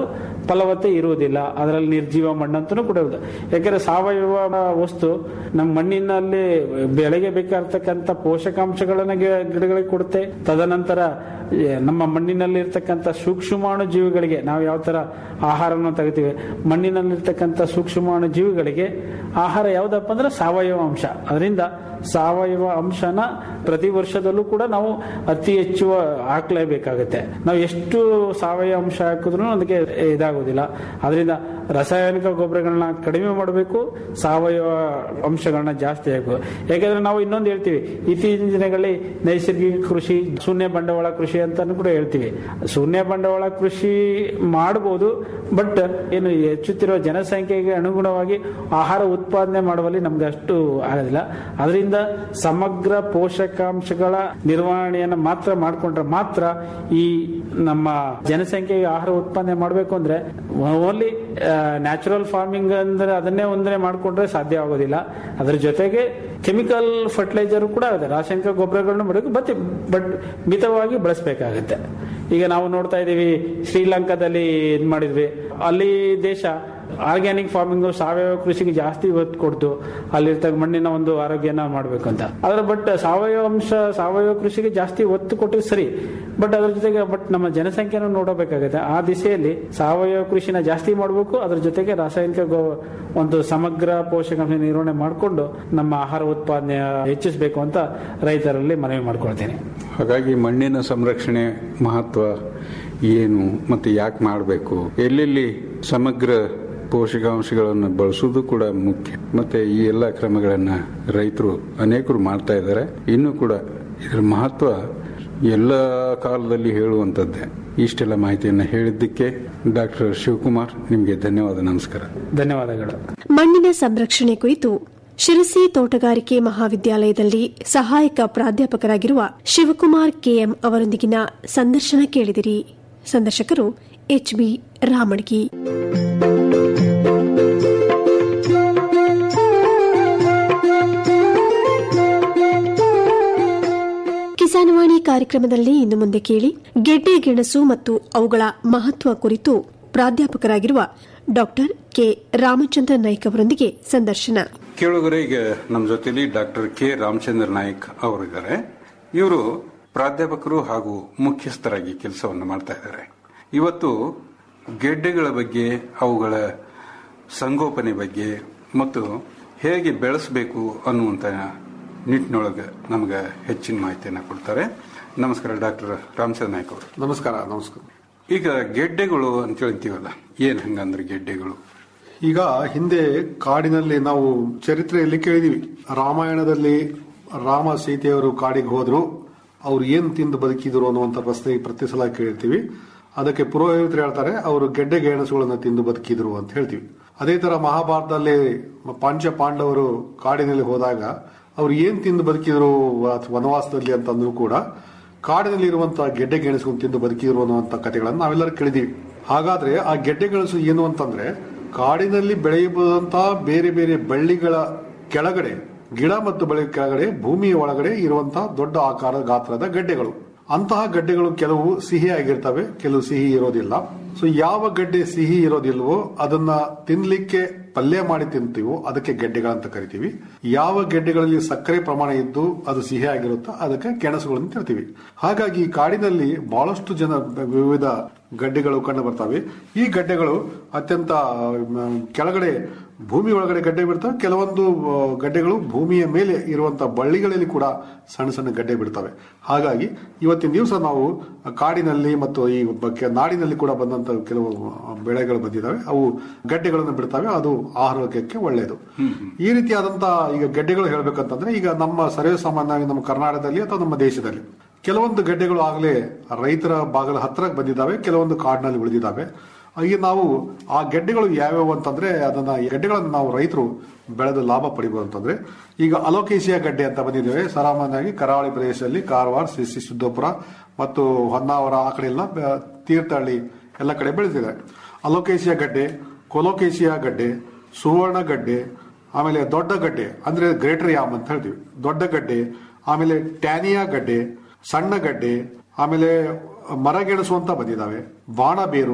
ಫಲವತ್ತೆ ಇರುವುದಿಲ್ಲ ಅದರಲ್ಲಿ ನಿರ್ಜೀವ ಮಣ್ಣಂತನೂ ಕೂಡ ಇರುವುದು ಯಾಕಂದ್ರೆ ಸಾವಯವ ವಸ್ತು ನಮ್ಮ ಮಣ್ಣಿನಲ್ಲಿ ಬೆಳೆಗೆ ಬೇಕಾಗಿರ್ತಕ್ಕಂಥ ಪೋಷಕಾಂಶಗಳನ್ನ ಗಿ- ಗಿಡಗಳಿಗೆ ಕೊಡುತ್ತೆ ತದನಂತರ ಏ, ನಮ್ಮ ಮಣ್ಣಿನಲ್ಲಿ ಇರ್ತಕ್ಕಂಥ ಸೂಕ್ಷ್ಮಾಣು ಜೀವಿಗಳಿಗೆ ನಾವು ಯಾವ ತರ ಆಹಾರವನ್ನು ತೆಗಿತೀವಿ ಮಣ್ಣಿನಲ್ಲಿರ್ತಕ್ಕಂಥ ಸೂಕ್ಷ್ಮಾಣು ಜೀವಿಗಳಿಗೆ ಆಹಾರ ಯಾವುದಪ್ಪ ಅಂದ್ರೆ ಸಾವಯವ ಅಂಶ ಅದರಿಂದ ಸಾವಯವ ಅಂಶನ ಪ್ರತಿ ವರ್ಷದಲ್ಲೂ ಕೂಡ ನಾವು ಅತಿ ಹೆಚ್ಚು ಹಾಕ್ಲೇಬೇಕಾಗುತ್ತೆ ನಾವು ಎಷ್ಟು ಸಾವಯವ ಅಂಶ ಹಾಕಿದ್ರು ಅದಕ್ಕೆ ಇದಾಗೋದಿಲ್ಲ ಅದರಿಂದ ರಾಸಾಯನಿಕ ಗೊಬ್ಬರಗಳನ್ನ ಕಡಿಮೆ ಮಾಡಬೇಕು ಸಾವಯವ ಅಂಶಗಳನ್ನ ಜಾಸ್ತಿ ಹಾಕಬೇಕು ಯಾಕಂದ್ರೆ ನಾವು ಇನ್ನೊಂದು ಹೇಳ್ತೀವಿ ಇತ್ತೀಚಿನ ದಿನಗಳಲ್ಲಿ ನೈಸರ್ಗಿಕ ಕೃಷಿ ಶೂನ್ಯ ಬಂಡವಾಳ ಕೃಷಿ ಅಂತಾನು ಕೂಡ ಹೇಳ್ತೀವಿ ಶೂನ್ಯ ಬಂಡವಾಳ ಕೃಷಿ ಮಾಡಬಹುದು ಬಟ್ ಏನು ಹೆಚ್ಚುತ್ತಿರುವ ಜನಸಂಖ್ಯೆಗೆ ಅನುಗುಣವಾಗಿ ಆಹಾರ ಉತ್ಪಾದನೆ ಮಾಡುವಲ್ಲಿ ನಮ್ಗೆ ಅಷ್ಟು ಆಗೋದಿಲ್ಲ ಅದರಿಂದ ಸಮಗ್ರ ಪೋಷಕಾಂಶಗಳ ನಿರ್ವಹಣೆಯನ್ನು ಮಾತ್ರ ಮಾಡಿಕೊಂಡ್ರೆ ಮಾತ್ರ ಈ ನಮ್ಮ ಜನಸಂಖ್ಯೆಗೆ ಆಹಾರ ಉತ್ಪಾದನೆ ಮಾಡಬೇಕು ಅಂದ್ರೆ ಓನ್ಲಿ ನ್ಯಾಚುರಲ್ ಫಾರ್ಮಿಂಗ್ ಅಂದ್ರೆ ಅದನ್ನೇ ಒಂದನೇ ಮಾಡಿಕೊಂಡ್ರೆ ಸಾಧ್ಯ ಆಗೋದಿಲ್ಲ ಅದ್ರ ಜೊತೆಗೆ ಕೆಮಿಕಲ್ ಫರ್ಟಿಲೈಸರ್ ಕೂಡ ಇದೆ ರಾಸಾಯನಿಕ ಗೊಬ್ಬರಗಳನ್ನ ಮಾಡಬೇಕು ಬಟ್ ಬಟ್ ಮಿತವಾಗಿ ಬಳಸಬೇಕಾಗುತ್ತೆ ಈಗ ನಾವು ನೋಡ್ತಾ ಇದ್ದೀವಿ ಶ್ರೀಲಂಕಾದಲ್ಲಿ ಇದ್ ಮಾಡಿದ್ವಿ ಅಲ್ಲಿ ದೇಶ ಆರ್ಗ್ಯಾನಿಕ್ ಫಾರ್ಮಿಂಗ್ ಸಾವಯವ ಕೃಷಿಗೆ ಜಾಸ್ತಿ ಒತ್ತು ಕೊಡ್ತು ಅಲ್ಲಿರ್ತಕ್ಕ ಮಣ್ಣಿನ ಒಂದು ಆರೋಗ್ಯನ ಮಾಡಬೇಕು ಅಂತ ಆದ್ರೆ ಬಟ್ ಸಾವಯವ ಅಂಶ ಸಾವಯವ ಕೃಷಿಗೆ ಜಾಸ್ತಿ ಒತ್ತು ಕೊಟ್ಟರೆ ಸರಿ ಬಟ್ ಅದ್ರ ಜೊತೆಗೆ ಬಟ್ ನಮ್ಮ ಜನಸಂಖ್ಯೆನೂ ನೋಡಬೇಕಾಗುತ್ತೆ ಆ ದಿಸೆಯಲ್ಲಿ ಸಾವಯವ ಕೃಷಿನ ಜಾಸ್ತಿ ಮಾಡಬೇಕು ಅದ್ರ ಜೊತೆಗೆ ರಾಸಾಯನಿಕ ಗೋ ಒಂದು ಸಮಗ್ರ ಪೋಷಕಾಂಶ ನಿರ್ವಹಣೆ ಮಾಡಿಕೊಂಡು ನಮ್ಮ ಆಹಾರ ಉತ್ಪಾದನೆ ಹೆಚ್ಚಿಸಬೇಕು ಅಂತ ರೈತರಲ್ಲಿ ಮನವಿ ಮಾಡ್ಕೊಳ್ತೇನೆ ಹಾಗಾಗಿ ಮಣ್ಣಿನ ಸಂರಕ್ಷಣೆ ಮಹತ್ವ ಏನು ಮತ್ತು ಯಾಕೆ ಮಾಡಬೇಕು ಎಲ್ಲೆಲ್ಲಿ ಸಮಗ್ರ ಪೋಷಕಾಂಶಗಳನ್ನು ಬಳಸುವುದು ಕೂಡ ಮುಖ್ಯ ಮತ್ತೆ ಈ ಎಲ್ಲ ಕ್ರಮಗಳನ್ನು ರೈತರು ಅನೇಕರು ಮಾಡ್ತಾ ಇದ್ದಾರೆ ಇನ್ನೂ ಕೂಡ ಇದರ ಮಹತ್ವ ಎಲ್ಲ ಕಾಲದಲ್ಲಿ ಹೇಳುವಂಥದ್ದೇ ಇಷ್ಟೆಲ್ಲ ಮಾಹಿತಿಯನ್ನು ಹೇಳಿದ್ದಕ್ಕೆ ಡಾಕ್ಟರ್ ಶಿವಕುಮಾರ್ ನಿಮಗೆ ಧನ್ಯವಾದ ನಮಸ್ಕಾರ ಧನ್ಯವಾದಗಳು ಮಣ್ಣಿನ ಸಂರಕ್ಷಣೆ ಕುರಿತು ಶಿರಸಿ ತೋಟಗಾರಿಕೆ ಮಹಾವಿದ್ಯಾಲಯದಲ್ಲಿ ಸಹಾಯಕ ಪ್ರಾಧ್ಯಾಪಕರಾಗಿರುವ ಶಿವಕುಮಾರ್ ಕೆಎಂ ಅವರೊಂದಿಗಿನ ಸಂದರ್ಶನ ಕೇಳಿದಿರಿ ಸಂದರ್ಶಕರು ಎಚ್ಬಿ ರಾಮಡ್ಗಿ ಕಿಸಾನವಾಣಿ ಕಾರ್ಯಕ್ರಮದಲ್ಲಿ ಇನ್ನು ಮುಂದೆ ಕೇಳಿ ಗೆಡ್ಡೆ ಗೆಣಸು ಮತ್ತು ಅವುಗಳ ಮಹತ್ವ ಕುರಿತು ಪ್ರಾಧ್ಯಾಪಕರಾಗಿರುವ ಡಾಕ್ಟರ್ ಕೆ ರಾಮಚಂದ್ರ ನಾಯ್ಕ್ ಅವರೊಂದಿಗೆ ಸಂದರ್ಶನ ಕೇಳುಗರೆ ಈಗ ನಮ್ಮ ಜೊತೆಲಿ ಡಾಕ್ಟರ್ ಕೆ ರಾಮಚಂದ್ರ ನಾಯ್ಕ್ ಅವರಿದ್ದಾರೆ ಇವರು ಪ್ರಾಧ್ಯಾಪಕರು ಹಾಗೂ ಮುಖ್ಯಸ್ಥರಾಗಿ ಕೆಲಸವನ್ನು ಮಾಡ್ತಾ ಇದ್ದಾರೆ ಇವತ್ತು ಗೆಡ್ಡೆಗಳ ಬಗ್ಗೆ ಅವುಗಳ ಸಂಗೋಪನೆ ಬಗ್ಗೆ ಮತ್ತು ಹೇಗೆ ಬೆಳೆಸಬೇಕು ಅನ್ನುವಂಥ ನಿಟ್ಟಿನೊಳಗೆ ನಮಗೆ ಹೆಚ್ಚಿನ ಮಾಹಿತಿಯನ್ನು ಕೊಡ್ತಾರೆ ನಮಸ್ಕಾರ ಡಾಕ್ಟರ್ ರಾಮಚಂದ್ರ ನಾಯ್ಕ್ ಅವರು ನಮಸ್ಕಾರ ನಮಸ್ಕಾರ ಈಗ ಗೆಡ್ಡೆಗಳು ಅಂತ ಹೇಳ್ತೀವಲ್ಲ ಏನ್ ಹಂಗಂದ್ರೆ ಗೆಡ್ಡೆಗಳು ಈಗ ಹಿಂದೆ ಕಾಡಿನಲ್ಲಿ ನಾವು ಚರಿತ್ರೆಯಲ್ಲಿ ಕೇಳಿದೀವಿ ರಾಮಾಯಣದಲ್ಲಿ ರಾಮ ಸೀತೆಯವರು ಕಾಡಿಗೆ ಹೋದ್ರು ಅವ್ರು ಏನ್ ತಿಂದು ಬದುಕಿದ್ರು ಅನ್ನುವಂತ ಪ್ರಶ್ನೆ ಪ್ರತಿ ಸಲ ಕೇಳ್ತೀವಿ ಅದಕ್ಕೆ ಪುರೋಹಿತರು ಹೇಳ್ತಾರೆ ಅವರು ಗೆಡ್ಡೆ ಗೆಣಸುಗಳನ್ನ ತಿಂದು ಬದುಕಿದ್ರು ಅಂತ ಹೇಳ್ತೀವಿ ಅದೇ ತರ ಮಹಾಭಾರತದಲ್ಲಿ ಪಂಚ ಪಾಂಡವರು ಕಾಡಿನಲ್ಲಿ ಹೋದಾಗ ಅವ್ರು ಏನ್ ತಿಂದು ಬದುಕಿದ್ರು ಅಥವಾ ವನವಾಸದಲ್ಲಿ ಅಂತಂದ್ರು ಕೂಡ ಕಾಡಿನಲ್ಲಿ ಇರುವಂತಹ ಗೆಡ್ಡೆ ಗೆಣಸುಗಳನ್ನು ತಿಂದು ಬದುಕಿದ್ರು ಅನ್ನುವಂತ ಕಥೆಗಳನ್ನು ನಾವೆಲ್ಲರೂ ಕೇಳಿದೀವಿ ಹಾಗಾದ್ರೆ ಆ ಗೆಡ್ಡೆ ಗೆಣಸು ಏನು ಅಂತಂದ್ರೆ ಕಾಡಿನಲ್ಲಿ ಬೆಳೆಯಬಹುದಂತಹ ಬೇರೆ ಬೇರೆ ಬಳ್ಳಿಗಳ ಕೆಳಗಡೆ ಗಿಡ ಮತ್ತು ಬಳ್ಳಿ ಕೆಳಗಡೆ ಭೂಮಿಯ ಒಳಗಡೆ ಇರುವಂತಹ ದೊಡ್ಡ ಆಕಾರದ ಗಾತ್ರದ ಗಡ್ಡೆಗಳು ಅಂತಹ ಗಡ್ಡೆಗಳು ಕೆಲವು ಸಿಹಿ ಆಗಿರ್ತವೆ ಕೆಲವು ಸಿಹಿ ಇರೋದಿಲ್ಲ ಸೊ ಯಾವ ಗಡ್ಡೆ ಸಿಹಿ ಇರೋದಿಲ್ವೋ ಅದನ್ನ ತಿನ್ಲಿಕ್ಕೆ ಪಲ್ಯ ಮಾಡಿ ತಿಂತೀವೋ ಅದಕ್ಕೆ ಗೆಡ್ಡೆಗಳಂತ ಕರಿತೀವಿ ಯಾವ ಗೆಡ್ಡೆಗಳಲ್ಲಿ ಸಕ್ಕರೆ ಪ್ರಮಾಣ ಇದ್ದು ಅದು ಸಿಹಿ ಆಗಿರುತ್ತೋ ಅದಕ್ಕೆ ಗೆಣಸುಗಳನ್ನು ತಿಂತೀವಿ ಹಾಗಾಗಿ ಈ ಕಾಡಿನಲ್ಲಿ ಬಹಳಷ್ಟು ಜನ ವಿವಿಧ ಗಡ್ಡೆಗಳು ಕಂಡು ಬರ್ತವೆ ಈ ಗಡ್ಡೆಗಳು ಅತ್ಯಂತ ಮ್, ಕೆಳಗಡೆ ಭೂಮಿ ಒಳಗಡೆ ಗಡ್ಡೆ ಬಿಡ್ತವೆ ಕೆಲವೊಂದು ಆ, ಗಡ್ಡೆಗಳು ಭೂಮಿಯ ಮೇಲೆ ಇರುವಂತಹ ಬಳ್ಳಿಗಳಲ್ಲಿ ಕೂಡ ಸಣ್ಣ ಸಣ್ಣ ಗಡ್ಡೆ ಬಿಡ್ತವೆ ಹಾಗಾಗಿ ಇವತ್ತಿನ ದಿವಸ ನಾವು ಕಾಡಿನಲ್ಲಿ ಮತ್ತು ಈ ಬ- ನಾಡಿನಲ್ಲಿ ಕೂಡ ಬಂದಂತ ಕೆಲವು ಬೆಳೆಗಳು ಬಂದಿದ್ದಾವೆ ಅವು ಗಡ್ಡೆಗಳನ್ನು ಬಿಡ್ತವೆ ಅದು ಆರೋಗ್ಯಕ್ಕೆ ಒಳ್ಳೆಯದು ಈ ರೀತಿಯಾದಂತಹ ಈಗ ಗಡ್ಡೆಗಳು ಹೇಳ್ಬೇಕಂತಂದ್ರೆ ಈಗ ನಮ್ಮ ಸರ್ವೇ ಸಾಮಾನ್ಯವಾಗಿ ನಮ್ಮ ಕರ್ನಾಟಕದಲ್ಲಿ ಅಥವಾ ನಮ್ಮ ದೇಶದಲ್ಲಿ ಕೆಲವೊಂದು ಗಡ್ಡೆಗಳು ಆಗಲೇ ರೈತರ ಬಾಗಲ ಹತ್ರ ಬಂದಿದ್ದಾವೆ ಕೆಲವೊಂದು ಕಾಡಿನಲ್ಲಿ ಉಳಿದಿದ್ದಾವೆ ಈಗ ನಾವು ಆ ಗೆಡ್ಡೆಗಳು ಯಾವ್ಯಾವು ಅಂತಂದ್ರೆ ಅದನ್ನ ಈ ಗೆಡ್ಡೆಗಳನ್ನು ನಾವು ರೈತರು ಬೆಳೆದು ಲಾಭ ಪಡಿಬಹುದು ಅಂತಂದ್ರೆ ಈಗ ಅಲೋಕೇಶಿಯಾ ಗಡ್ಡೆ ಅಂತ ಬಂದಿದ್ದೇವೆ ಸಾಮಾನ್ಯವಾಗಿ ಕರಾವಳಿ ಪ್ರದೇಶದಲ್ಲಿ ಕಾರವಾರ ಸಿಸಿ ಸಿದ್ದೋಪುರ ಮತ್ತು ಹೊನ್ನಾವರ ಆ ಕಡೆ ಎಲ್ಲ ಬ- ತೀರ್ಥಹಳ್ಳಿ ಎಲ್ಲ ಕಡೆ ಬೆಳೆದಿದೆ ಅಲೋಕೇಶಿಯಾ ಗಡ್ಡೆ ಕೊಲೋಕೇಶಿಯಾ ಗಡ್ಡೆ ಸುವರ್ಣ ಗಡ್ಡೆ ಆಮೇಲೆ ದೊಡ್ಡ ಗಡ್ಡೆ ಅಂದ್ರೆ ಗ್ರೇಟರ್ ಯಾಮ್ ಅಂತ ಹೇಳ್ತೀವಿ ದೊಡ್ಡ ಗಡ್ಡೆ ಆಮೇಲೆ ಟ್ಯಾನಿಯಾ ಗಡ್ಡೆ ಸಣ್ಣ ಗಡ್ಡೆ ಆಮೇಲೆ ಮರಗೆಣಸು ಅಂತ ಬಂದಿದ್ದಾವೆ ಬಾಣ ಬೇರು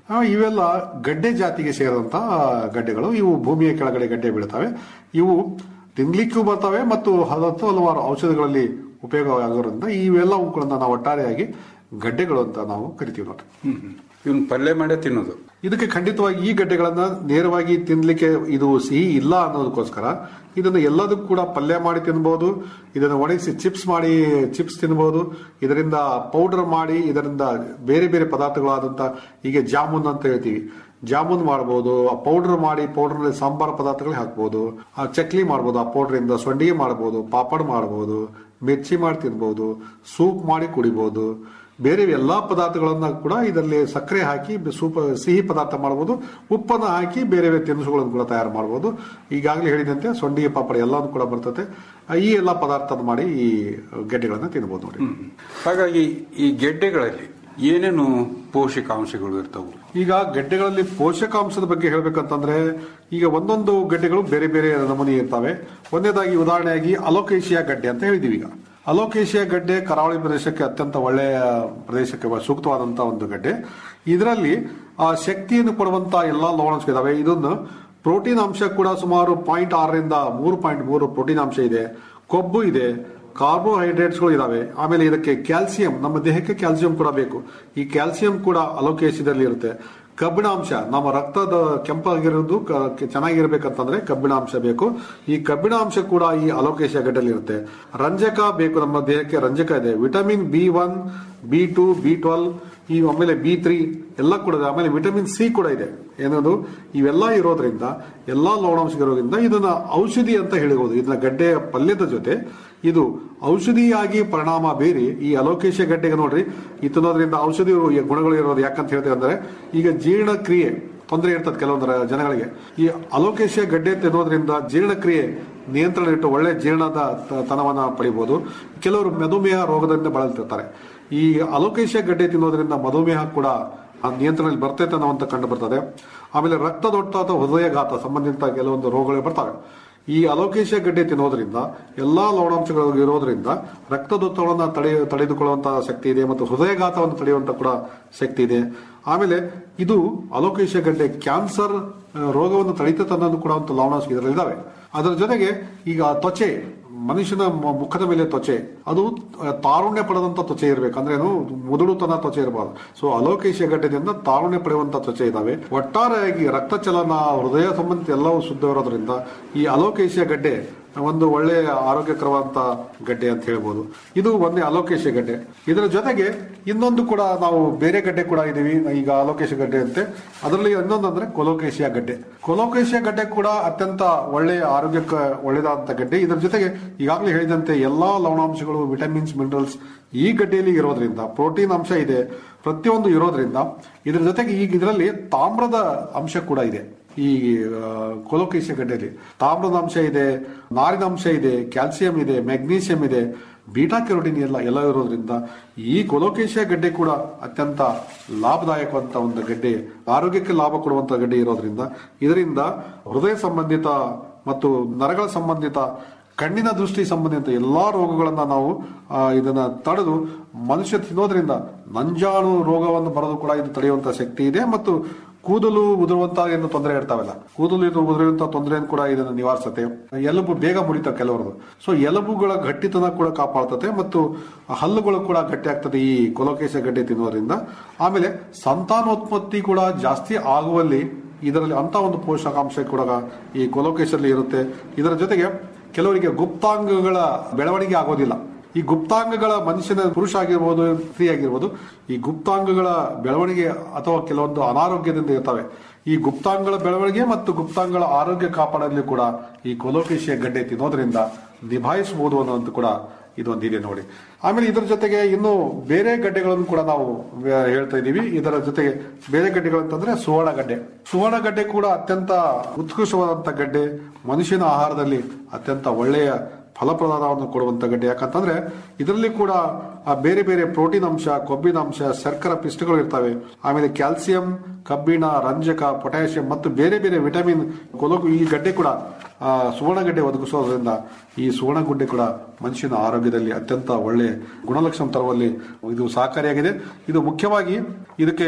ಆ, ಇವೆಲ್ಲ ಗಡ್ಡೆ ಜಾತಿಗೆ ಸೇರಿದಂತ ಗಡ್ಡೆಗಳು ಇವು ಭೂಮಿಯ ಕೆಳಗಡೆ ಗಡ್ಡೆ ಬೀಳ್ತವೆ ಇವು ತಿನ್ಲಿಕ್ಕೂ ಬರ್ತವೆ ಮತ್ತು ಹತ್ತು ಹಲವಾರು ಔಷಧಿಗಳಲ್ಲಿ ಉಪಯೋಗ ಆಗೋದ್ರಿಂದ ಇವೆಲ್ಲವುಗಳನ್ನ ನಾವು ಒಟ್ಟಾರೆಯಾಗಿ ಗಡ್ಡೆಗಳು ಅಂತ ನಾವು ಕರಿತೀವಿ ನೋಡಿ ಇವನ್ ಪಲ್ಯ ಮಾಡೇ ತಿನ್ನೋದು ಇದಕ್ಕೆ ಖಂಡಿತವಾಗಿ ಈ ಗಡ್ಡೆಗಳನ್ನ ನೇರವಾಗಿ ತಿನ್ಲಿಕ್ಕೆ ಇದು ಸಿಹಿ ಇಲ್ಲ ಅನ್ನೋದಕ್ಕೋಸ್ಕರ ಇದನ್ನು ಎಲ್ಲದಕ್ಕೂ ಕೂಡ ಪಲ್ಯ ಮಾಡಿ ತಿನ್ಬಹುದು ಇದನ್ನು ಒಣಗಿಸಿ ಚಿಪ್ಸ್ ಮಾಡಿ ಚಿಪ್ಸ್ ತಿನ್ಬಹುದು ಇದರಿಂದ ಪೌಡರ್ ಮಾಡಿ ಇದರಿಂದ ಬೇರೆ ಬೇರೆ ಪದಾರ್ಥಗಳಾದಂತ ಈಗ ಜಾಮೂನ್ ಅಂತ ಹೇಳ್ತೀವಿ ಜಾಮೂನ್ ಮಾಡಬಹುದು ಆ ಪೌಡರ್ ಮಾಡಿ ಪೌಡರ್ ನಲ್ಲಿ ಸಾಂಬಾರ್ ಪದಾರ್ಥಗಳು ಹಾಕ್ಬಹುದು ಆ ಚಕ್ಲಿ ಮಾಡಬಹುದು ಆ ಪೌಡರ್ ಇಂದ ಸೊಂಡಿಗೆ ಮಾಡಬಹುದು ಪಾಪಡ್ ಮಾಡಬಹುದು ಮಿರ್ಚಿ ಮಾಡಿ ತಿನ್ಬಹುದು ಸೂಪ್ ಮಾಡಿ ಕುಡಿಬಹುದು ಬೇರೆ ಎಲ್ಲಾ ಪದಾರ್ಥಗಳನ್ನ ಕೂಡ ಇದರಲ್ಲಿ ಸಕ್ಕರೆ ಹಾಕಿ ಸೂಪ ಸಿಹಿ ಪದಾರ್ಥ ಮಾಡಬಹುದು ಉಪ್ಪನ್ನ ಹಾಕಿ ಬೇರೆ ಬೇರೆ ತಿನಿಸುಗಳನ್ನು ಕೂಡ ತಯಾರು ಮಾಡಬಹುದು ಈಗಾಗಲೇ ಹೇಳಿದಂತೆ ಸೊಂಡಿಗೆ ಪಾಪಡ ಎಲ್ಲಾನು ಕೂಡ ಬರ್ತದೆ ಈ ಎಲ್ಲಾ ಪದಾರ್ಥ ಮಾಡಿ ಈ ಗೆಡ್ಡೆಗಳನ್ನ ತಿನ್ಬಹುದು ನೋಡಿ ಹಾಗಾಗಿ ಈ ಗೆಡ್ಡೆಗಳಲ್ಲಿ ಏನೇನು ಪೋಷಕಾಂಶಗಳು ಇರ್ತವು ಈಗ ಗೆಡ್ಡೆಗಳಲ್ಲಿ ಪೋಷಕಾಂಶದ ಬಗ್ಗೆ ಹೇಳ್ಬೇಕಂತಂದ್ರೆ ಈಗ ಒಂದೊಂದು ಗಡ್ಡೆಗಳು ಬೇರೆ ಬೇರೆ ನಮೂನೆ ಇರ್ತವೆ ಒಂದನೇದಾಗಿ ಉದಾಹರಣೆಯಾಗಿ ಅಲೋಕೇಶಿಯಾ ಗಡ್ಡೆ ಅಂತ ಹೇಳಿದೀವಿ ಈಗ ಅಲೋಕೇಶಿಯಾ ಗಡ್ಡೆ ಕರಾವಳಿ ಪ್ರದೇಶಕ್ಕೆ ಅತ್ಯಂತ ಒಳ್ಳೆಯ ಪ್ರದೇಶಕ್ಕೆ ಸೂಕ್ತವಾದಂತಹ ಒಂದು ಗಡ್ಡೆ ಇದರಲ್ಲಿ ಆ ಶಕ್ತಿಯನ್ನು ಕೊಡುವಂತ ಎಲ್ಲಾ ಲವಣಾಂಶ ಇದಾವೆ ಇದನ್ನು ಪ್ರೋಟೀನ್ ಅಂಶ ಕೂಡ ಸುಮಾರು ಪಾಯಿಂಟ್ ಆರರಿಂದ ಮೂರು ಪಾಯಿಂಟ್ ಮೂರು ಪ್ರೋಟೀನ್ ಅಂಶ ಇದೆ ಕೊಬ್ಬು ಇದೆ ಕಾರ್ಬೋಹೈಡ್ರೇಟ್ಸ್ಗಳು ಇದಾವೆ ಆಮೇಲೆ ಇದಕ್ಕೆ ಕ್ಯಾಲ್ಸಿಯಂ ನಮ್ಮ ದೇಹಕ್ಕೆ ಕ್ಯಾಲ್ಸಿಯಂ ಕೂಡ ಬೇಕು ಈ ಕ್ಯಾಲ್ಸಿಯಂ ಕೂಡ ಅಲೋಕೇಶದಲ್ಲಿ ಇರುತ್ತೆ ಕಬ್ಬಿಣಾಂಶ ನಮ್ಮ ರಕ್ತದ ಕೆಂಪಾಗಿರೋದು ಕ- ಚೆನ್ನಾಗಿರ್ಬೇಕಂತಂದ್ರೆ ಕಬ್ಬಿಣಾಂಶ ಬೇಕು ಈ ಕಬ್ಬಿಣಾಂಶ ಕೂಡ ಈ ಅಲೋಕೇಶ ಗಡ್ಡಲ್ಲಿ ಇರುತ್ತೆ ರಂಜಕ ಬೇಕು ನಮ್ಮ ದೇಹಕ್ಕೆ ರಂಜಕ ಇದೆ vitamin B one B two B twelve ಈ ಆಮೇಲೆ ಬಿ ತ್ರೀ ಎಲ್ಲ ಕೂಡ ಇದೆ ಆಮೇಲೆ ವಿಟಮಿನ್ ಸಿ ಕೂಡ ಇದೆ ಏನದು ಇವೆಲ್ಲ ಇರೋದ್ರಿಂದ ಎಲ್ಲಾ ಲವಣಾಂಶ ಇರೋದ್ರಿಂದ ಇದನ್ನ ಔಷಧಿ ಅಂತ ಹೇಳ್ಬೋದು ಇದನ್ನ ಗಡ್ಡೆಯ ಪಲ್ಯದ ಜೊತೆ ಇದು ಔಷಧಿಯಾಗಿ ಪರಿಣಾಮ ಬೀರಿ ಈ ಅಲೋಕೇಶ ಗಡ್ಡೆಗೆ ನೋಡ್ರಿ ಈ ತಿನ್ನೋದ್ರಿಂದ ಔಷಧಿ ಗುಣಗಳು ಇರೋದು ಯಾಕಂತ ಹೇಳ್ತೇವೆ ಅಂದ್ರೆ ಈಗ ಜೀರ್ಣಕ್ರಿಯೆ ತೊಂದರೆ ಇರ್ತದೆ ಕೆಲವೊಂದರ ಜನಗಳಿಗೆ ಈ ಅಲೋಕೇಶ ಗಡ್ಡೆ ತಿನ್ನೋದ್ರಿಂದ ಜೀರ್ಣಕ್ರಿಯೆ ನಿಯಂತ್ರಣ ಇಟ್ಟು ಒಳ್ಳೆ ಜೀರ್ಣದ ತ- ತನವನ್ನ ಪಡಿಬಹುದು ಕೆಲವರು ಮಧುಮೇಹ ರೋಗದಿಂದ ಬಳಲ್ತಿರ್ತಾರೆ ಈ ಅಲೋಕೇಶ ಗಡ್ಡೆ ತಿನ್ನೋದ್ರಿಂದ ಮಧುಮೇಹ ಕೂಡ ಆ ನಿಯಂತ್ರಣದಲ್ಲಿ ಬರ್ತೈತೆ ಅನ್ನುವಂತ ಕಂಡು ಬರ್ತದೆ ಆಮೇಲೆ ರಕ್ತದೊಟ್ಟ ಅಥವಾ ಹೃದಯಘಾತ ಸಂಬಂಧಿತ ಕೆಲವೊಂದು ರೋಗಗಳು ಬರ್ತವೆ ಈ ಅಲೋಕೇಶ ಗಡ್ಡೆ ತಿನ್ನೋದ್ರಿಂದ ಎಲ್ಲಾ ಲವಣಾಂಶಗಳು ಇರೋದ್ರಿಂದ ರಕ್ತದೊತ್ತಡವನ್ನು ತಡೆ ತಡೆದುಕೊಳ್ಳುವಂತಹ ಶಕ್ತಿ ಇದೆ ಮತ್ತು ಹೃದಯಘಾತವನ್ನು ತಡೆಯುವಂತ ಕೂಡ ಶಕ್ತಿ ಇದೆ ಆಮೇಲೆ ಇದು ಅಲೋಕೇಶ ಗಡ್ಡೆ ಕ್ಯಾನ್ಸರ್ ಆ, ರೋಗವನ್ನು ತಡೆಯುತ್ತೆ ಅನ್ನೋದು ಕೂಡ ಒಂದು ಲವಣಾಂಶ ಇದರಲ್ಲಿ ಇದಾವೆ ಅದರ ಜೊತೆಗೆ ಈಗ ತ್ವಚೆ ಮನುಷ್ಯನ ಮ- ಮುಖದ ಮೇಲೆ ತ್ವಚೆ ಅದು ಆ, ತಾರುಣ್ಯ ಪಡೆದಂತ ತ್ವಚೆ ಇರಬೇಕು ಅಂದ್ರೆ ಏನು ಮುದುಡುತನ ತ್ವಚೆ ಇರಬಾರ್ದು ಸೊ ಅಲೋಕೇಶ ಗಡ್ಡೆದಿಂದ ತಾರುಣ್ಯ ಪಡೆಯುವಂತ ತ್ವಚೆ ಇದಾವೆ ಒಟ್ಟಾರೆಯಾಗಿ ರಕ್ತ ಚಲನ ಹೃದಯ ಸಂಬಂಧಿತ ಎಲ್ಲವೂ ಶುದ್ಧ ಇರೋದ್ರಿಂದ ಈ ಅಲೋಕೇಶ ಗಡ್ಡೆ ಒಂದು ಒಳ್ಳೆಯ ಆರೋಗ್ಯಕರವಾದಂತ ಗಡ್ಡೆ ಅಂತ ಹೇಳ್ಬೋದು ಇದು ಒಂದೇ ಅಲೋಕೇಶ ಗಡ್ಡೆ ಇದರ ಜೊತೆಗೆ ಇನ್ನೊಂದು ಕೂಡ ನಾವು ಬೇರೆ ಗಡ್ಡೆ ಕೂಡ ಇದೀವಿ ಈಗ ಅಲೋಕೇಶ ಗಡ್ಡೆ ಅಂತೆ ಅದರಲ್ಲಿ ಇನ್ನೊಂದು ಅಂದ್ರೆ ಕೊಲೋಕೇಶಿಯ ಗಡ್ಡೆ ಕೊಲೋಕೇಶಿಯ ಗಡ್ಡೆ ಕೂಡ ಅತ್ಯಂತ ಒಳ್ಳೆಯ ಆರೋಗ್ಯಕ್ಕೆ ಒಳ್ಳೆಯದಾದಂತ ಗಡ್ಡೆ ಇದರ ಜೊತೆಗೆ ಈಗಾಗಲೇ ಹೇಳಿದಂತೆ ಎಲ್ಲಾ ಲವಣಾಂಶಗಳು ವಿಟಮಿನ್ಸ್ ಮಿನರಲ್ಸ್ ಈ ಗಡ್ಡೆಯಲ್ಲಿ ಇರೋದ್ರಿಂದ ಪ್ರೋಟೀನ್ ಅಂಶ ಇದೆ ಪ್ರತಿಯೊಂದು ಇರೋದ್ರಿಂದ ಇದರ ಜೊತೆಗೆ ಈಗ ಇದರಲ್ಲಿ ತಾಮ್ರದ ಅಂಶ ಕೂಡ ಇದೆ ಈ ಆ, ಕೊಲೋಕೇಶ ಗಡ್ಡೆಯಲ್ಲಿ ತಾಮ್ರದ ಅಂಶ ಇದೆ ನಾರಿನ ಅಂಶ ಇದೆ ಕ್ಯಾಲ್ಸಿಯಂ ಇದೆ ಮೆಗ್ನೀಷಿಯಂ ಇದೆ ಬೀಟಾ ಕೆರೋಟಿನ್ ಎಲ್ಲ ಎಲ್ಲ ಇರೋದ್ರಿಂದ ಈ ಕೊಲೋಕೇಶ ಗಡ್ಡೆ ಕೂಡ ಅತ್ಯಂತ ಲಾಭದಾಯಕವಂತ ಒಂದು ಗಡ್ಡೆ ಆರೋಗ್ಯಕ್ಕೆ ಲಾಭ ಕೊಡುವಂತ ಗಡ್ಡೆ ಇರೋದ್ರಿಂದ ಇದರಿಂದ ಹೃದಯ ಸಂಬಂಧಿತ ಮತ್ತು ನರಗಳ ಸಂಬಂಧಿತ ಕಣ್ಣಿನ ದೃಷ್ಟಿ ಸಂಬಂಧಿತ ಎಲ್ಲಾ ರೋಗಗಳನ್ನ ನಾವು ಆ, ಇದನ್ನ ತಡೆದು ಮನುಷ್ಯ ತಿನ್ನೋದ್ರಿಂದ ನಂಜಾಣು ರೋಗವನ್ನು ಬರೋದು ಕೂಡ ಇದು ತಡೆಯುವಂತ ಶಕ್ತಿ ಇದೆ ಮತ್ತು ಕೂದಲು ಉದುರುವಂತ ಏನು ತೊಂದರೆ ಇರ್ತಾವಲ್ಲ ಕೂದಲು ಇದು ಉದುರುವಂತ ತೊಂದರೆಯನ್ನು ಕೂಡ ಇದನ್ನು ನಿವಾರಿಸುತ್ತೆ ಎಲುಬು ಬೇಗ ಮುರಿತಾವ ಕೆಲವರದು ಸೊ ಎಲುಬುಗಳ ಗಟ್ಟಿತನ ಕೂಡ ಕಾಪಾಡ್ತದೆ ಮತ್ತು ಹಲ್ಲುಗಳು ಕೂಡ ಗಟ್ಟಿ ಆಗ್ತದೆ ಈ ಕೊಲೋಕೇಶ ಗಡ್ಡೆ ತಿನ್ನೋದ್ರಿಂದ ಆಮೇಲೆ ಸಂತಾನೋತ್ಪತ್ತಿ ಕೂಡ ಜಾಸ್ತಿ ಆಗುವಲ್ಲಿ ಇದರಲ್ಲಿ ಅಂತ ಒಂದು ಪೋಷಕಾಂಶ ಕೂಡ ಈ ಕೊಲೋಕೇಶಲ್ಲಿ ಇರುತ್ತೆ ಇದರ ಜೊತೆಗೆ ಕೆಲವರಿಗೆ ಗುಪ್ತಾಂಗಗಳ ಬೆಳವಣಿಗೆ ಆಗೋದಿಲ್ಲ ಈ ಗುಪ್ತಾಂಗಗಳ ಮನುಷ್ಯನ ಪುರುಷ ಆಗಿರ್ಬೋದು ಸ್ತ್ರೀ ಆಗಿರ್ಬೋದು ಈ ಗುಪ್ತಾಂಗಗಳ ಬೆಳವಣಿಗೆ ಅಥವಾ ಕೆಲವೊಂದು ಅನಾರೋಗ್ಯದಿಂದ ಇರ್ತವೆ ಈ ಗುಪ್ತಾಂಗಗಳ ಬೆಳವಣಿಗೆ ಮತ್ತು ಗುಪ್ತಾಂಗಗಳ ಆರೋಗ್ಯ ಕಾಪಾಡಲು ಕೂಡ ಈ ಕೊಲೋಕೇಶಿಯ ಗಡ್ಡೆ ತಿನ್ನೋದ್ರಿಂದ ನಿಭಾಯಿಸಬಹುದು ಅನ್ನೋದು ಕೂಡ ಇದೊಂದಿದೆ ನೋಡಿ ಆಮೇಲೆ ಇದರ ಜೊತೆಗೆ ಇನ್ನು ಬೇರೆ ಗಡ್ಡೆಗಳನ್ನು ಕೂಡ ನಾವು ಆ, ಹೇಳ್ತಾ ಇದೀವಿ ಇದರ ಜೊತೆಗೆ ಬೇರೆ ಗಡ್ಡೆಗಳು ಅಂತಂದ್ರೆ ಸುವರ್ಣ ಗಡ್ಡೆ ಸುವರ್ಣ ಗಡ್ಡೆ ಕೂಡ ಅತ್ಯಂತ ಉತ್ಕೃಷ್ಟವಾದಂತ ಗಡ್ಡೆ ಮನುಷ್ಯನ ಆಹಾರದಲ್ಲಿ ಅತ್ಯಂತ ಒಳ್ಳೆಯ ಫಲಪ್ರದಾನವನ್ನು ಕೊಡುವಂತ ಗಡ್ಡೆ ಯಾಕಂತಂದ್ರೆ ಇದರಲ್ಲಿ ಕೂಡ ಆ ಬೇರೆ ಬೇರೆ ಪ್ರೋಟೀನ್ ಅಂಶ ಕೊಬ್ಬಿನ ಅಂಶ ಶರ್ಕರ ಪಿಷ್ಟಗಳು ಇರ್ತವೆ ಆಮೇಲೆ ಕ್ಯಾಲ್ಸಿಯಂ ಕಬ್ಬಿಣ ರಂಜಕ ಪೊಟ್ಯಾಷಿಯಂ ಮತ್ತು ಬೇರೆ ಬೇರೆ ವಿಟಮಿನ್ ಕೊಲಗು ಈ ಗಡ್ಡೆ ಕೂಡ ಆ, ಸುವರ್ಣಗಡ್ಡೆ ಒದಗಿಸೋದ್ರಿಂದ ಈ ಸುವರ್ಣಗುಡ್ಡೆ ಕೂಡ ಮನುಷ್ಯನ ಆರೋಗ್ಯದಲ್ಲಿ ಅತ್ಯಂತ ಒಳ್ಳೆ ಗುಣಲಕ್ಷಣ ತರುವಲ್ಲಿ ಇದು ಸಹಕಾರಿಯಾಗಿದೆ ಇದು ಮುಖ್ಯವಾಗಿ ಇದಕ್ಕೆ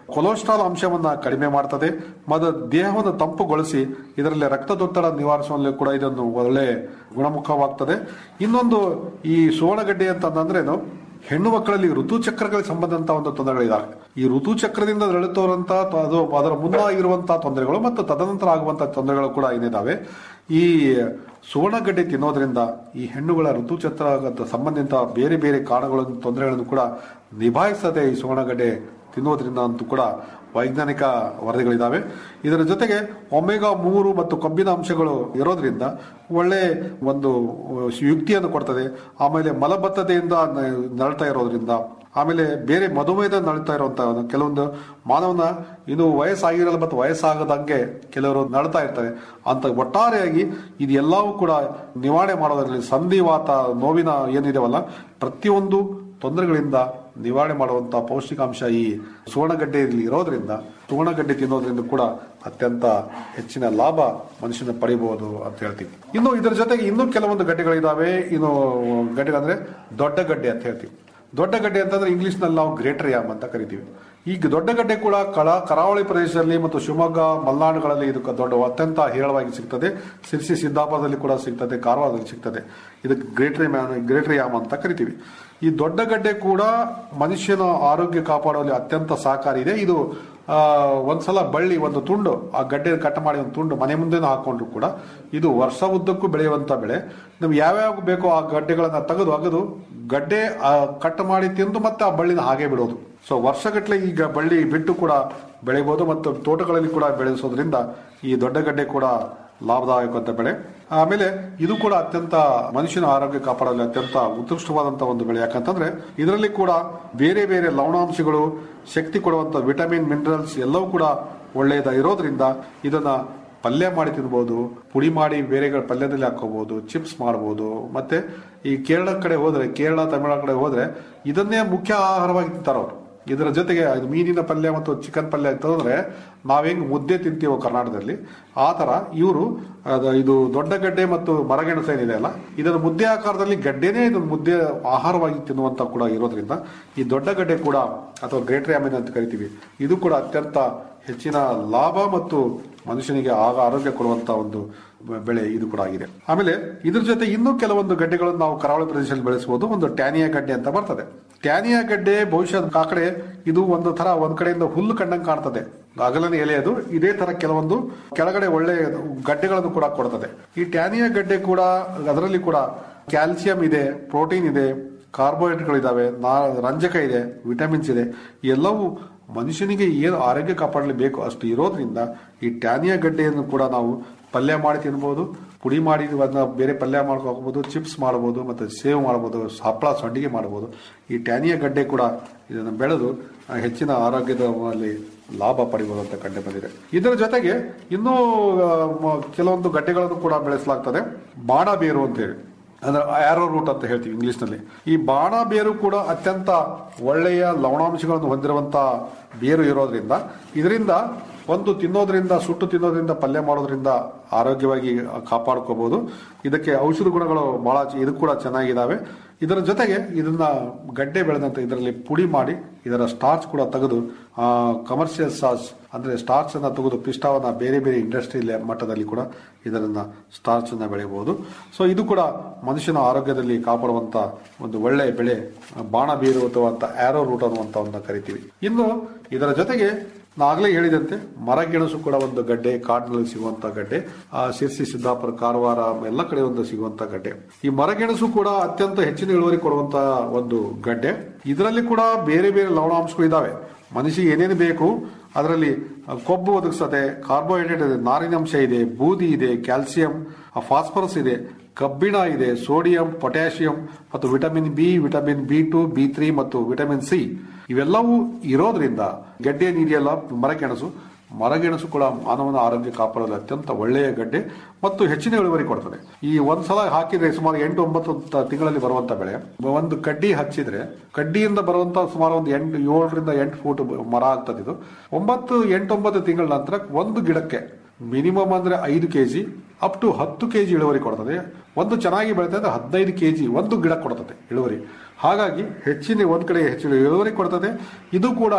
ಕೊಲೆಸ್ಟ್ರಾಲ್ ಅಂಶವನ್ನ ಕಡಿಮೆ ಮಾಡ್ತದೆ ಮತ್ತು ದೇಹವನ್ನು ತಂಪುಗೊಳಿಸಿ ಇದರಲ್ಲಿ ರಕ್ತದೊತ್ತಡ ನಿವಾರಿಸುವಲ್ಲಿ ಕೂಡ ಇದನ್ನು ಒಳ್ಳೆ ಗುಣಮುಖವಾಗ್ತದೆ ಇನ್ನೊಂದು ಈ ಸುವರ್ಣಗಡ್ಡೆ ಅಂತಂದ್ರೇನು ಹೆಣ್ಣು ಮಕ್ಕಳಲ್ಲಿ ಋತುಚಕ್ರಗಳಿಗೆ ಸಂಬಂಧಂತ ಒಂದು ತೊಂದರೆಗಳಿದ್ದಾವೆ ಈ ಋತುಚಕ್ರದಿಂದ ನರಳುತ್ತಿರುವಂತ ಅದು ಅದರ ಮುನ್ನ ಇರುವಂತಹ ತೊಂದರೆಗಳು ಮತ್ತು ತದನಂತರ ಆಗುವಂತಹ ತೊಂದರೆಗಳು ಕೂಡ ಏನಿದಾವೆ ಈ ಸುವರ್ಣಗಡ್ಡೆ ತಿನ್ನೋದ್ರಿಂದ ಈ ಹೆಣ್ಣುಗಳ ಋತುಚಕ್ರ ಸಂಬಂಧಿತ ಬೇರೆ ಬೇರೆ ಕಾರಣಗಳನ್ನು ತೊಂದರೆಗಳನ್ನು ಕೂಡ ನಿಭಾಯಿಸದೆ ಈ ಸುವರ್ಣಗಡ್ಡೆ ತಿನ್ನೋದ್ರಿಂದ ಅಂತೂ ಕೂಡ ವೈಜ್ಞಾನಿಕ ವರದಿಗಳಿದ್ದಾವೆ ಇದರ ಜೊತೆಗೆ ಒಮೆಗಾ ಮೂರು ಮತ್ತು ಕಬ್ಬಿನ ಅಂಶಗಳು ಇರೋದ್ರಿಂದ ಒಳ್ಳೆ ಒಂದು ಯುಕ್ತಿಯನ್ನು ಕೊಡ್ತದೆ ಆಮೇಲೆ ಮಲಬದ್ಧತೆಯಿಂದ ನ- ನರಳ್ತಾ ಇರೋದ್ರಿಂದ ಆಮೇಲೆ ಬೇರೆ ಮಧುಮೇಹದ ನರಳ್ತಾ ಇರುವಂತಹ ಕೆಲವೊಂದು ಮಾನವನ ಇನ್ನು ವಯಸ್ಸಾಗಿರಲ್ಲ ಮತ್ತು ವಯಸ್ಸಾಗದಂಗೆ ಕೆಲವರು ನರಳ್ತಾ ಇರ್ತಾರೆ ಅಂತ ಒಟ್ಟಾರೆಯಾಗಿ ಇದೆಲ್ಲವೂ ಕೂಡ ನಿವಾರಣೆ ಮಾಡೋದ್ರಲ್ಲಿ ಸಂಧಿವಾತ ನೋವಿನ ಏನಿದೆವಲ್ಲ ಪ್ರತಿಯೊಂದು ತೊಂದರೆಗಳಿಂದ ನಿವಾರಣೆ ಮಾಡುವಂತ ಪೌಷ್ಟಿಕಾಂಶ ಈ ಸುವರ್ಣಗಡ್ಡೆಯಲ್ಲಿ ಇರೋದ್ರಿಂದ ಸುವರ್ಣಗಡ್ಡೆ ತಿನ್ನೋದ್ರಿಂದ ಕೂಡ ಅತ್ಯಂತ ಹೆಚ್ಚಿನ ಲಾಭ ಮನುಷ್ಯನ ಪಡಿಬಹುದು ಅಂತ ಹೇಳ್ತೀವಿ ಇನ್ನು ಇದರ ಜೊತೆಗೆ ಇನ್ನೂ ಕೆಲವೊಂದು ಗಡ್ಡೆಗಳಿದಾವೆ ಇನ್ನು ಗಡ್ಡೆಗಳಂದ್ರೆ ದೊಡ್ಡ ಗಡ್ಡೆ ಅಂತ ಹೇಳ್ತೀವಿ ದೊಡ್ಡ ಗಡ್ಡೆ ಅಂತಂದ್ರೆ ಇಂಗ್ಲಿಷ್ ನಲ್ಲಿ ನಾವು ಗ್ರೇಟರ್ ಯಾಮ್ ಅಂತ ಕರಿತೀವಿ ಈಗ ದೊಡ್ಡ ಗಡ್ಡೆ ಕೂಡ ಕಳ ಕರಾವಳಿ ಪ್ರದೇಶದಲ್ಲಿ ಮತ್ತು ಶಿವಮೊಗ್ಗ ಮಲೆನಾಡುಗಳಲ್ಲಿ ಇದು ದೊಡ್ಡ ಅತ್ಯಂತ ಹೇರಳವಾಗಿ ಸಿಗ್ತದೆ ಸಿರ್ಸಿ ಸಿದ್ದಾಪುರದಲ್ಲಿ ಕೂಡ ಸಿಗ್ತದೆ ಕಾರವಾರದಲ್ಲಿ ಸಿಗ್ತದೆ ಇದಕ್ಕೆ ಗ್ರೇಟರ್ ಗ್ರೇಟರ್ ಯಾಮ್ ಅಂತ ಕರಿತೀವಿ ಈ ದೊಡ್ಡ ಗಡ್ಡೆ ಕೂಡ ಮನುಷ್ಯನ ಆರೋಗ್ಯ ಕಾಪಾಡುವಲ್ಲಿ ಅತ್ಯಂತ ಸಹಕಾರಿ ಇದೆ ಇದು ಆ, ಒಂದ್ಸಲ ಬಳ್ಳಿ ಒಂದು ತುಂಡು ಆ ಗಡ್ಡೆ ಕಟ್ ಮಾಡಿ ಒಂದು ತುಂಡು ಮನೆ ಮುಂದೆ ಹಾಕೊಂಡ್ರು ಕೂಡ ಇದು ವರ್ಷ ಉದ್ದಕ್ಕೂ ಬೆಳೆಯುವಂತ ಬೆಳೆ ನಮ್ಗೆ ಯಾವ್ಯಾವ ಬೇಕೋ ಆ ಗಡ್ಡೆಗಳನ್ನ ತೆಗೆದು ಅಗದು ಗಡ್ಡೆ ಆ, ಕಟ್ ಮಾಡಿ ತಿಂದು ಮತ್ತೆ ಆ ಬಳ್ಳಿನ ಹಾಗೆ ಬಿಡೋದು ಸೊ ವರ್ಷಗಟ್ಟಲೆ ಈಗ ಬಳ್ಳಿ ಬಿಟ್ಟು ಕೂಡ ಬೆಳೆಯಬಹುದು ಮತ್ತು ತೋಟಗಳಲ್ಲಿ ಕೂಡ ಬೆಳೆಸೋದ್ರಿಂದ ಈ ದೊಡ್ಡ ಗಡ್ಡೆ ಕೂಡ ಲಾಭದಾಯಕ ಬೆಳೆ ಆಮೇಲೆ ಇದು ಕೂಡ ಅತ್ಯಂತ ಮನುಷ್ಯನ ಆರೋಗ್ಯ ಕಾಪಾಡಲು ಅತ್ಯಂತ ಉತ್ಕೃಷ್ಟವಾದಂತಹ ಒಂದು ಬೆಳೆ ಯಾಕಂತಂದ್ರೆ ಇದರಲ್ಲಿ ಕೂಡ ಬೇರೆ ಬೇರೆ ಲವಣಾಂಶಗಳು ಶಕ್ತಿ ಕೊಡುವಂತ ವಿಟಮಿನ್ ಮಿನರಲ್ಸ್ ಎಲ್ಲವೂ ಕೂಡ ಒಳ್ಳೆಯದ ಇರೋದ್ರಿಂದ ಇದನ್ನ ಪಲ್ಯ ಮಾಡಿ ತಿನ್ಬೋದು ಪುಡಿ ಮಾಡಿ ಬೇರೆ ಪಲ್ಯದಲ್ಲಿ ಹಾಕೋಬಹುದು ಚಿಪ್ಸ್ ಮಾಡಬಹುದು ಮತ್ತೆ ಈ ಕೇರಳ ಕಡೆ ಹೋದ್ರೆ ಕೇರಳ ತಮಿಳುನಾಡು ಕಡೆ ಹೋದ್ರೆ ಇದನ್ನೇ ಮುಖ್ಯ ಆಹಾರವಾಗಿ ತಿಂತಾರೆ ಅವರು ಇದರ ಜೊತೆಗೆ ಇದು ಮೀನಿನ ಪಲ್ಯ ಮತ್ತು ಚಿಕನ್ ಪಲ್ಯ ಅಂತಂದ್ರೆ ನಾವ್ ಹೆಂಗ್ ಮುದ್ದೆ ತಿಂತೀವೋ ಕರ್ನಾಟಕದಲ್ಲಿ ಆ ತರ ಇವರು ಇದು ದೊಡ್ಡ ಗಡ್ಡೆ ಮತ್ತು ಮರಗೆಣಸು ಏನಿದೆ ಅಲ್ಲ ಇದನ್ನು ಮುದ್ದೆ ಆಕಾರದಲ್ಲಿ ಗಡ್ಡೆನೇ ಇದನ್ನು ಮುದ್ದೆ ಆಹಾರವಾಗಿ ತಿನ್ನುವಂತ ಕೂಡ ಇರೋದ್ರಿಂದ ಈ ದೊಡ್ಡ ಗಡ್ಡೆ ಕೂಡ ಅಥವಾ ಗ್ರೇಟರ್ ಯಾಮಿನ್ ಅಂತ ಕರಿತೀವಿ ಇದು ಕೂಡ ಅತ್ಯಂತ ಹೆಚ್ಚಿನ ಲಾಭ ಮತ್ತು ಮನುಷ್ಯನಿಗೆ ಆಗ ಆರೋಗ್ಯ ಕೊಡುವಂತ ಒಂದು ಬೆಳೆ ಇದು ಕೂಡ ಆಗಿದೆ ಆಮೇಲೆ ಇದ್ರ ಜೊತೆ ಇನ್ನೂ ಕೆಲವೊಂದು ಗಡ್ಡೆಗಳನ್ನು ನಾವು ಕರಾವಳಿ ಪ್ರದೇಶದಲ್ಲಿ ಬೆಳೆಸಬಹುದು ಒಂದು ಟ್ಯಾನಿಯಾ ಗಡ್ಡೆ ಅಂತ ಬರ್ತದೆ ಟ್ಯಾನಿಯಾ ಗಡ್ಡೆ ಬಹುಶಃ ಆ ಕಡೆ ಇದು ಒಂದು ತರ ಒಂದ್ ಕಡೆಯಿಂದ ಹುಲ್ಲು ಕಂಡಂಗೆ ಕಾಣ್ತದೆ ಅಗಲನೆ ಎಲೆ ಅದು ಇದೇ ತರ ಕೆಲವೊಂದು ಕೆಳಗಡೆ ಒಳ್ಳೆ ಗಡ್ಡೆಗಳನ್ನು ಕೂಡ ಕೊಡ್ತದೆ ಈ ಟ್ಯಾನಿಯಾ ಗಡ್ಡೆ ಕೂಡ ಅದರಲ್ಲಿ ಕೂಡ ಕ್ಯಾಲ್ಸಿಯಂ ಇದೆ ಪ್ರೋಟೀನ್ ಇದೆ ಕಾರ್ಬೋಹೈಡ್ರೇಟ್ಗಳಿದಾವೆ ನಾ ರಂಜಕ ಇದೆ ವಿಟಮಿನ್ಸ್ ಇದೆ ಎಲ್ಲವೂ ಮನುಷ್ಯನಿಗೆ ಏನು ಆರೋಗ್ಯ ಕಾಪಾಡಲು ಬೇಕು ಅಷ್ಟು ಇರೋದ್ರಿಂದ ಈ ಟ್ಯಾನಿಯಾ ಗಡ್ಡೆಯನ್ನು ಕೂಡ ನಾವು ಪಲ್ಯ ಮಾಡಿ ತಿನ್ಬೋದು ಪುಡಿ ಮಾಡಿ ಅದನ್ನ ಬೇರೆ ಪಲ್ಯ ಮಾಡ್ಕೋಬಹುದು ಚಿಪ್ಸ್ ಮಾಡಬಹುದು ಮತ್ತೆ ಸೇವ್ ಮಾಡಬಹುದು ಹಪ್ಪಳ ಸಂಡಿಗೆ ಮಾಡಬಹುದು ಈ ಟ್ಯಾನಿಯಾ ಗಡ್ಡೆ ಕೂಡ ಇದನ್ನು ಬೆಳೆದು ಆ, ಹೆಚ್ಚಿನ ಆರೋಗ್ಯದಲ್ಲಿ ಲಾಭ ಪಡೆಯುವುದು ಅಂತ ಕಂಡು ಬಂದಿದೆ ಇದರ ಜೊತೆಗೆ ಇನ್ನೂ ಆ, ಮ- ಕೆಲವೊಂದು ಗಡ್ಡೆಗಳನ್ನು ಕೂಡ ಬೆಳೆಸಲಾಗ್ತದೆ ಬಾಣ ಬೇರು ಅಂತೇಳಿ ಅಂದ್ರೆ ಆರೋ ರೂಟ್ ಅಂತ ಹೇಳ್ತೀವಿ ಇಂಗ್ಲಿಷ್ ನಲ್ಲಿ ಈ ಬಾಣ ಬೇರು ಕೂಡ ಅತ್ಯಂತ ಒಳ್ಳೆಯ ಲವಣಾಂಶಗಳನ್ನು ಹೊಂದಿರುವಂತ ಬೇರು ಇರೋದ್ರಿಂದ ಇದರಿಂದ ಒಂದು ತಿನ್ನೋದ್ರಿಂದ ಸುಟ್ಟು ತಿನ್ನೋದ್ರಿಂದ ಪಲ್ಯ ಮಾಡೋದ್ರಿಂದ ಆರೋಗ್ಯವಾಗಿ ಕಾಪಾಡ್ಕೋಬಹುದು ಇದಕ್ಕೆ ಔಷಧ ಗುಣಗಳು ಬಹಳ ಚ- ಇದು ಕೂಡ ಚೆನ್ನಾಗಿದ್ದಾವೆ ಇದರ ಜೊತೆಗೆ ಇದನ್ನ ಗಡ್ಡೆ ಬೆಳೆದಂತ ಇದರಲ್ಲಿ ಪುಡಿ ಮಾಡಿ ಇದರ ಸ್ಟಾರ್ಚ್ ಕೂಡ ತೆಗೆದು ಕಮರ್ಷಿಯಲ್ ಸಾಸ್ ಅಂದ್ರೆ ಸ್ಟಾರ್ಚ್ ಅನ್ನ ತೆಗೆದು ಪಿಷ್ಟವನ್ನ ಬೇರೆ ಬೇರೆ ಇಂಡಸ್ಟ್ರಿ ಮಟ್ಟದಲ್ಲಿ ಕೂಡ ಇದನ್ನ ಸ್ಟಾರ್ಚ್ ಅನ್ನ ಬೆಳೆಯಬಹುದು ಸೊ ಇದು ಕೂಡ ಮನುಷ್ಯನ ಆರೋಗ್ಯದಲ್ಲಿ ಕಾಪಾಡುವಂತ ಒಂದು ಒಳ್ಳೆ ಬೆಳೆ ಬಾಣ ಬೀರು ಅಥವಾ ಅಂತ ಆರೋ ರೂಟ್ ಅನ್ನುವಂತ ಒಂದು ಕರಿತೀವಿ ಇನ್ನು ಇದರ ಜೊತೆಗೆ ನಾಗಲೇ ಹೇಳಿದಂತೆ ಮರಗೆಣಸು ಕೂಡ ಒಂದು ಗಡ್ಡೆ ಕಾಡಿನಲ್ಲಿ ಸಿಗುವಂತ ಗಡ್ಡೆ ಆ ಶಿರ್ಸಿ ಸಿದ್ದಾಪುರ ಕಾರವಾರ ಎಲ್ಲ ಕಡೆ ಒಂದು ಸಿಗುವಂತ ಗಡ್ಡೆ ಈ ಮರಗೆಣಸು ಕೂಡ ಅತ್ಯಂತ ಹೆಚ್ಚಿನ ಇಳುವರಿ ಕೊಡುವಂತ ಒಂದು ಗಡ್ಡೆ ಇದರಲ್ಲಿ ಕೂಡ ಬೇರೆ ಬೇರೆ ಲವಣಾಂಶಗಳು ಇದಾವೆ ಮನುಷ್ಯಗೆ ಏನೇನು ಬೇಕು ಅದರಲ್ಲಿ ಕೊಬ್ಬು ಒದಗಿಸ್ತದೆ ಕಾರ್ಬೋಹೈಡ್ರೇಟ್ ಇದೆ ನಾರಿನಾಂಶ ಇದೆ ಬೂದಿ ಇದೆ ಕ್ಯಾಲ್ಸಿಯಂ ಫಾಸ್ಫರಸ್ ಇದೆ ಕಬ್ಬಿಣ ಇದೆ ಸೋಡಿಯಂ ಪೊಟ್ಯಾಷಿಯಂ ಮತ್ತು vitamin B vitamin B two B three ಮತ್ತು ವಿಟಮಿನ್ ಸಿ ಇವೆಲ್ಲವೂ ಇರೋದ್ರಿಂದ ಗಡ್ಡೆ ನೀರಿಯಲ್ಲ ಮರಗೆಣಸು ಮರಗೆಣಸು ಕೂಡ ಮಾನವನ ಆರೋಗ್ಯ ಕಾಪಾಡಲು ಅತ್ಯಂತ ಒಳ್ಳೆಯ ಗಡ್ಡೆ ಮತ್ತು ಹೆಚ್ಚಿನ ಇಳುವರಿ ಕೊಡ್ತದೆ ಈ ಒಂದ್ಸಲ ಹಾಕಿದ್ರೆ ಸುಮಾರು ಎಂಟು ಒಂಬತ್ತು ತ- ತಿಂಗಳಲ್ಲಿ ಬರುವಂತ ಬೆಳೆ ಒಂದು ಕಡ್ಡಿ ಹಚ್ಚಿದ್ರೆ ಕಡ್ಡಿಯಿಂದ ಬರುವಂತ ಸುಮಾರು ಒಂದು ಎಂಟು ಏಳರಿಂದ ಎಂಟು ಫೂಟ್ ಮರ ಆಗ್ತದೆ ಇದು ಒಂಬತ್ತು ಎಂಟೊಂಬತ್ತು ತಿಂಗಳ ನಂತರ ಒಂದು ಗಿಡಕ್ಕೆ ಮಿನಿಮಮ್ ಅಂದ್ರೆ ಐದು ಕೆಜಿ ಅಪ್ ಟು ಹತ್ತು ಕೆಜಿ ಇಳುವರಿ ಕೊಡ್ತದೆ ಒಂದು ಚೆನ್ನಾಗಿ ಬೆಳೀತದೆ ಹದಿನೈದು ಕೆಜಿ ಒಂದು ಗಿಡ ಕೊಡ್ತದೆ ಇಳುವರಿ ಹಾಗಾಗಿ ಹೆಚ್ಚಿನ ಒಂದ್ ಕಡೆ ಹೆಚ್ಚಿನ ಇಳುವರಿ ಕೊಡ್ತದೆ ಇದು ಕೂಡ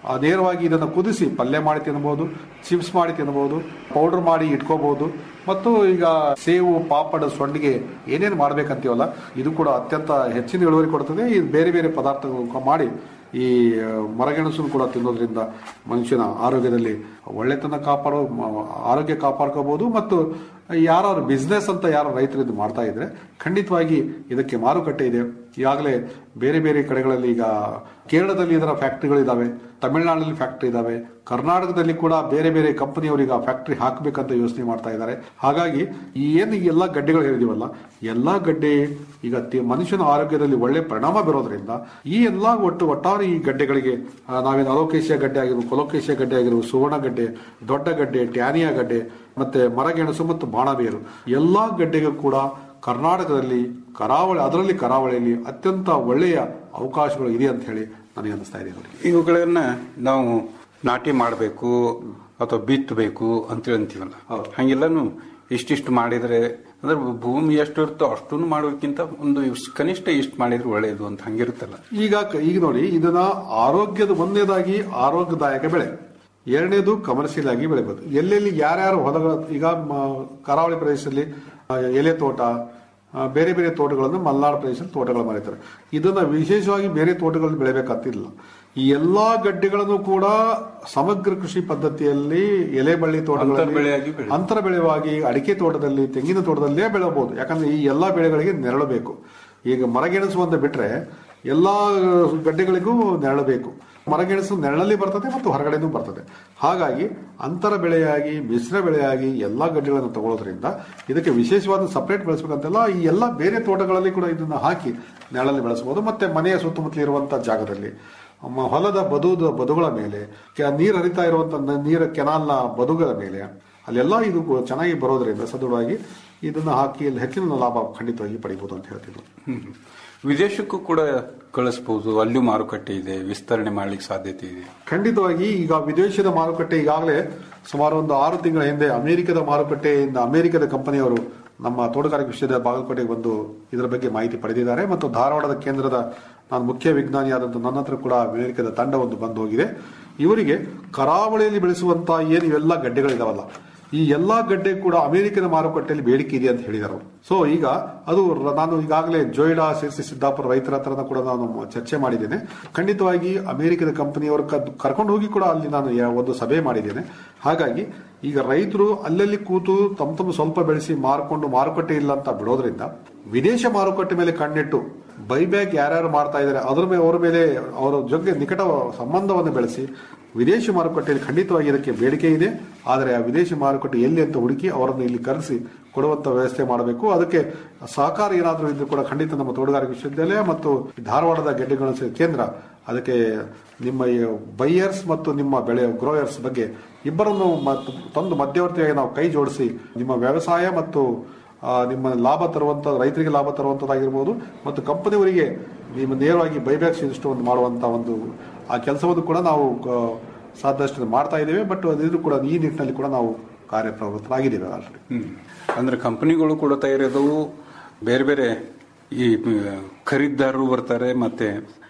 ಆ, ನೇರವಾಗಿ ಇದನ್ನು ಕುದಿಸಿ ಪಲ್ಯ ಮಾಡಿ ತಿನ್ನಬಹುದು ಚಿಪ್ಸ್ ಮಾಡಿ ತಿನ್ನಬಹುದು ಪೌಡರ್ ಮಾಡಿ ಇಟ್ಕೋಬಹುದು ಮತ್ತು ಈಗ ಸೇವು ಪಾಪಡ ಸೊಂಡಿಗೆ ಏನೇನು ಮಾಡ್ಬೇಕಂತೀವಲ್ಲ ಇದು ಕೂಡ ಅತ್ಯಂತ ಹೆಚ್ಚಿನ ಇಳುವರಿ ಕೊಡ್ತದೆ ಇದು ಬೇರೆ ಬೇರೆ ಪದಾರ್ಥಗಳು ಮಾಡಿ ಈ ಆ, ಮರಗೆಣಸನ್ನು ಕೂಡ ತಿನ್ನೋದ್ರಿಂದ ಮನುಷ್ಯನ ಆರೋಗ್ಯದಲ್ಲಿ ಒಳ್ಳೆತನ ಕಾಪಾಡೋ ಮ- ಆರೋಗ್ಯ ಕಾಪಾಡ್ಕೋಬಹುದು ಮತ್ತು ಯಾರು ಬಿಸ್ನೆಸ್ ಅಂತ ಯಾರು ರೈತರು ಇದು ಮಾಡ್ತಾ ಇದ್ರೆ ಖಂಡಿತವಾಗಿ ಇದಕ್ಕೆ ಮಾರುಕಟ್ಟೆ ಇದೆ ಈಗಾಗಲೇ ಬೇರೆ ಬೇರೆ ಕಡೆಗಳಲ್ಲಿ ಈಗ ಕೇರಳದಲ್ಲಿ ಇದರ ಫ್ಯಾಕ್ಟರಿಗಳಿದಾವೆ ತಮಿಳುನಾಡಿನಲ್ಲಿ ಫ್ಯಾಕ್ಟರಿ ಇದಾವೆ ಕರ್ನಾಟಕದಲ್ಲಿ ಕೂಡ ಬೇರೆ ಬೇರೆ ಕಂಪನಿಯವರು ಈಗ ಫ್ಯಾಕ್ಟರಿ ಹಾಕಬೇಕಂತ ಯೋಚನೆ ಮಾಡ್ತಾ ಇದ್ದಾರೆ ಹಾಗಾಗಿ ಈ ಏನು ಈ ಎಲ್ಲ ಗಡ್ಡೆಗಳು ಹೇಳಿದೀವಲ್ಲ ಎಲ್ಲಾ ಗಡ್ಡೆ ಈಗ ತಿ- ಮನುಷ್ಯನ ಆರೋಗ್ಯದಲ್ಲಿ ಒಳ್ಳೆ ಪರಿಣಾಮ ಬೀರೋದ್ರಿಂದ ಈ ಎಲ್ಲಾ ಒಟ್ಟು ಒಟ್ಟಾರೆ ಈ ಗಡ್ಡೆಗಳಿಗೆ ಆ, ನಾವೇನು ಅಲೋಕೇಶಿಯ ಗಡ್ಡೆ ಆಗಿರ್ಬೋದು ಕೊಲೋಕೇಶಿಯ ಗಡ್ಡೆ ಆಗಿರ್ಬೋದು ಸುವರ್ಣ ಗಡ್ಡೆ ದೊಡ್ಡ ಗಡ್ಡೆ ಟ್ಯಾನಿಯಾ ಗಡ್ಡೆ ಮತ್ತೆ ಮರಗೆಣಸು ಮತ್ತು ಬಾಣಬೇರು ಎಲ್ಲಾ ಗಡ್ಡೆಗೂ ಕೂಡ ಕರ್ನಾಟಕದಲ್ಲಿ ಕರಾವಳಿ ಅದರಲ್ಲಿ ಕರಾವಳಿಯಲ್ಲಿ ಅತ್ಯಂತ ಒಳ್ಳೆಯ ಅವಕಾಶಗಳು ಇದೆ ಅಂತ ಹೇಳಿ ನನಗೆ ಅನಿಸ್ತಾ ಇದೆ ನೋಡಿ ಇವುಗಳನ್ನ ನಾವು ನಾಟಿ ಮಾಡಬೇಕು ಅಥವಾ ಬಿತ್ತಬೇಕು ಅಂತೇಳಿ ಅಂತೀವಲ್ಲ ಹಂಗೆಲ್ಲಾನು ಇಷ್ಟಿಷ್ಟು ಮಾಡಿದ್ರೆ ಅಂದ್ರೆ ಭೂಮಿ ಎಷ್ಟು ಇರುತ್ತೋ ಅಷ್ಟನ್ನು ಮಾಡೋದಕ್ಕಿಂತ ಒಂದು ಇಷ್ಟ್- ಕನಿಷ್ಠ ಇಷ್ಟು ಮಾಡಿದ್ರೆ ಒಳ್ಳೆಯದು ಅಂತ ಹಂಗಿರುತ್ತಲ್ಲ ಈಗ ಕ- ಈಗ ನೋಡಿ ಇದನ್ನ ಆರೋಗ್ಯದ ಒಂದನೇದಾಗಿ ಆರೋಗ್ಯದಾಯಕ ಬೆಳೆ ಎರಡನೇದು ಕಮರ್ಷಿಯಲ್ ಆಗಿ ಬೆಳೆಬಹುದು ಎಲ್ಲೆಲ್ಲಿ ಯಾರ್ಯಾರು ಹೊಲಗಳ ಈಗ ಮ- ಕರಾವಳಿ ಪ್ರದೇಶದಲ್ಲಿ ಆ, ಎಲೆ ತೋಟ ಆ, ಬೇರೆ ಬೇರೆ ತೋಟಗಳನ್ನು ಮಲೆನಾಡು ಪ್ರದೇಶದಲ್ಲಿ ತೋಟಗಳು ಮಾಡಿರ್ತಾರೆ ಇದನ್ನ ವಿಶೇಷವಾಗಿ ಬೇರೆ ತೋಟಗಳಲ್ಲಿ ಬೆಳೆಬೇಕಂತಿಲ್ಲ ಈ ಎಲ್ಲಾ ಗಡ್ಡೆಗಳನ್ನು ಕೂಡ ಸಮಗ್ರ ಕೃಷಿ ಪದ್ಧತಿಯಲ್ಲಿ ಎಲೆ ಬಳ್ಳಿ ಅಂತರ್ಬೆಳೆಯಾಗಿ ತೋಟಗಳಲ್ಲಿ ಬೆಳೆ- ಅಂತರ ಬೆಳೆವಾಗಿ ಅಡಿಕೆ ತೋಟದಲ್ಲಿ ತೆಂಗಿನ ತೋಟದಲ್ಲೇ ಬೆಳೆಯಬಹುದು ಯಾಕಂದ್ರೆ ಈ ಎಲ್ಲಾ ಬೆಳೆಗಳಿಗೆ ನೆರಳು ಬೇಕು ಈಗ ಮರಗೆಣಸು ಅಂತ ಬಿಟ್ರೆ ಎಲ್ಲಾ ಗಡ್ಡೆಗಳಿಗೂ ನೆರಳು ಬೇಕು ಮರಗೆಣಸು ನೆರಳಲ್ಲಿ ಬರ್ತದೆ ಮತ್ತು ಹೊರಗಡೆನೂ ಬರ್ತದೆ ಹಾಗಾಗಿ ಅಂತರ ಬೆಳೆಯಾಗಿ ಮಿಶ್ರ ಬೆಳೆಯಾಗಿ ಎಲ್ಲಾ ಗಡ್ಡೆಗಳನ್ನು ತಗೊಳ್ಳೋದ್ರಿಂದ ಇದಕ್ಕೆ ವಿಶೇಷವಾದ ಸಪರೇಟ್ ಬೆಳೆಸಬೇಕಂತೆಲ್ಲ ಈ ಎಲ್ಲಾ ಬೇರೆ ತೋಟಗಳಲ್ಲಿ ಕೂಡ ಇದನ್ನ ಹಾಕಿ ನೆರಳಲ್ಲಿ ಬೆಳೆಸಬಹುದು ಮತ್ತೆ ಮನೆಯ ಸುತ್ತಮುತ್ತಲ ಇರುವಂತಹ ಜಾಗದಲ್ಲಿ ಮ- ಹೊಲದ ಬದುದ ಬದುಗಳ ಮೇಲೆ ಕೆ- ನೀರು ಹರಿತಾ ಇರುವಂತ ನೀರ ಕೆನಾಲ್ನ ಬದುಗಳ ಮೇಲೆ ಅಲ್ಲೆಲ್ಲ ಇದು ಕೂ- ಚೆನ್ನಾಗಿ ಬರೋದ್ರಿಂದ ಸದೃಢವಾಗಿ ಇದನ್ನ ಹಾಕಿ ಇಲ್ಲಿ ಹೆಚ್ಚಿನ ಲಾಭ ಖಂಡಿತವಾಗಿ ಪಡಿಬಹುದು ಅಂತ ಹೇಳ್ತೀನಿ ಹ್ಮ್. ವಿದೇಶಕ್ಕೂ ಕೂಡ ಕಳಿಸಬಹುದು ಅಲ್ಲೂ ಮಾರುಕಟ್ಟೆ ಇದೆ ವಿಸ್ತರಣೆ ಮಾಡ್ಲಿಕ್ಕೆ ಸಾಧ್ಯತೆ ಇದೆ ಖಂಡಿತವಾಗಿ ಈಗ ವಿದೇಶದ ಮಾರುಕಟ್ಟೆ ಈಗಾಗಲೇ ಸುಮಾರು ಒಂದು ಆರು ತಿಂಗಳ ಹಿಂದೆ ಅಮೆರಿಕದ ಮಾರುಕಟ್ಟೆಯಿಂದ ಅಮೆರಿಕದ ಕಂಪನಿಯವರು ನಮ್ಮ ತೋಟಗಾರಿಕೆ ವಿಷಯದ ಬಾಗಲಕೋಟೆಗೆ ಬಂದು ಇದರ ಬಗ್ಗೆ ಮಾಹಿತಿ ಪಡೆದಿದ್ದಾರೆ ಮತ್ತು ಧಾರವಾಡದ ಕೇಂದ್ರದ ನಾನು ಮುಖ್ಯ ವಿಜ್ಞಾನಿಯಾದಂಥ ನನ್ನ ಹತ್ರ ಕೂಡ ಅಮೆರಿಕದ ತಂಡ ಒಂದು ಬಂದು ಹೋಗಿದೆ ಇವರಿಗೆ ಕರಾವಳಿಯಲ್ಲಿ ಬೆಳೆಸುವಂತಹ ಏನು ಇವೆಲ್ಲ ಗಡ್ಡೆಗಳಿದಾವಲ್ಲ ಈ ಎಲ್ಲಾ ಗಡ್ಡೆ ಕೂಡ ಅಮೆರಿಕದ ಮಾರುಕಟ್ಟೆಯಲ್ಲಿ ಬೇಡಿಕೆ ಇದೆ ಅಂತ ಹೇಳಿದರು ಸೊ ಈಗ ಅದು ರ- ನಾನು ಈಗಾಗಲೇ ಜೋಯಿಡಾ ಸಿರ್ಸಿ ಸಿದ್ದಾಪುರ ರೈತರ ಹತ್ರನ ಕೂಡ ನಾನು ಚರ್ಚೆ ಮಾಡಿದ್ದೇನೆ ಖಂಡಿತವಾಗಿ ಅಮೆರಿಕದ ಕಂಪನಿಯವರು ಕರ್ಕೊಂಡು ಹೋಗಿ ಕೂಡ ಅಲ್ಲಿ ನಾನು ಯಾ- ಒಂದು ಸಭೆ ಮಾಡಿದ್ದೇನೆ ಹಾಗಾಗಿ ಈಗ ರೈತರು ಅಲ್ಲಲ್ಲಿ ಕೂತು ತಮ್ಮ ತಮ್ಮ ಸ್ವಲ್ಪ ಬೆಳೆಸಿ ಮಾರ್ಕೊಂಡು ಮಾರುಕಟ್ಟೆ ಇಲ್ಲ ಅಂತ ಬಿಡೋದ್ರಿಂದ ವಿದೇಶ ಮಾರುಕಟ್ಟೆ ಮೇಲೆ ಕಣ್ಣಿಟ್ಟು ಬೈಬ್ಯಾಕ್ ಯಾರ್ಯಾರು ಮಾಡ್ತಾ ಇದ್ದಾರೆ ಅದ್ರ ಮೇಲೆ ಅವರ ಮೇಲೆ ಅವರ ಜೊತೆ ನಿಕಟ ಸಂಬಂಧವನ್ನು ಬೆಳೆಸಿ ವಿದೇಶಿ ಮಾರುಕಟ್ಟೆಯಲ್ಲಿ ಖಂಡಿತವಾಗಿ ಇದಕ್ಕೆ ಬೇಡಿಕೆ ಇದೆ ಆದರೆ ಆ ವಿದೇಶಿ ಮಾರುಕಟ್ಟೆ ಎಲ್ಲಿ ಅಂತ ಹುಡುಕಿ ಅವರನ್ನು ಇಲ್ಲಿ ಕರೆಸಿ ಕೊಡುವಂತ ವ್ಯವಸ್ಥೆ ಮಾಡಬೇಕು ಅದಕ್ಕೆ ಸಹಕಾರ ಏನಾದರೂ ಇದ್ರೂ ಕೂಡ ಖಂಡಿತ ನಮ್ಮ ತೋಟಗಾರಿಕೆ ವಿಶ್ವವಿದ್ಯಾಲಯ ಮತ್ತು ಧಾರವಾಡದ ಗೆಡ್ಡೆಗಳ ಕೇಂದ್ರ ಅದಕ್ಕೆ ನಿಮ್ಮ ಬೈಯರ್ಸ್ ಮತ್ತು ನಿಮ್ಮ ಬೆಳೆ ಗ್ರೋಯರ್ಸ್ ಬಗ್ಗೆ ಇಬ್ಬರನ್ನು ಮತ್ತು ತಂದು ಮಧ್ಯವರ್ತಿಯಾಗಿ ನಾವು ಕೈ ಜೋಡಿಸಿ ನಿಮ್ಮ ವ್ಯವಸಾಯ ಮತ್ತು ಆ, ನಿಮ್ಮ ಲಾಭ ತರುವಂತ ರೈತರಿಗೆ ಲಾಭ ತರುವಂತದ್ದಾಗಿರ್ಬೋದು ಮತ್ತು ಕಂಪನಿಯವರಿಗೆ ನಿಮ್ಮ ನೇರವಾಗಿ ಬೈಬ್ಯಾಕ್ ಇಷ್ಟು ಒಂದು ಮಾಡುವಂತ ಒಂದು ಆ ಕೆಲಸವನ್ನು ಕೂಡ ನಾವು ಆ, ಸಾಧ್ಯಷ್ಟು ಮಾಡ್ತಾ ಇದ್ದೇವೆ ಬಟ್ ಅದಿದ್ರು ಕೂಡ ಈ ನಿಟ್ಟಿನಲ್ಲಿ ಕೂಡ ನಾವು ಕಾರ್ಯಪ್ರವೃತ್ತರಾಗಿದ್ದೇವೆ ಆಲ್ರೆಡಿ ಹ್ಮ್. ಅಂದ್ರೆ ಕಂಪನಿಗಳು ಕೂಡ ತಯಾರಿದವು ಬೇರೆ ಬೇರೆ ಈ ಆ, ಖರೀದಿದಾರರು ಬರ್ತಾರೆ ಮತ್ತೆ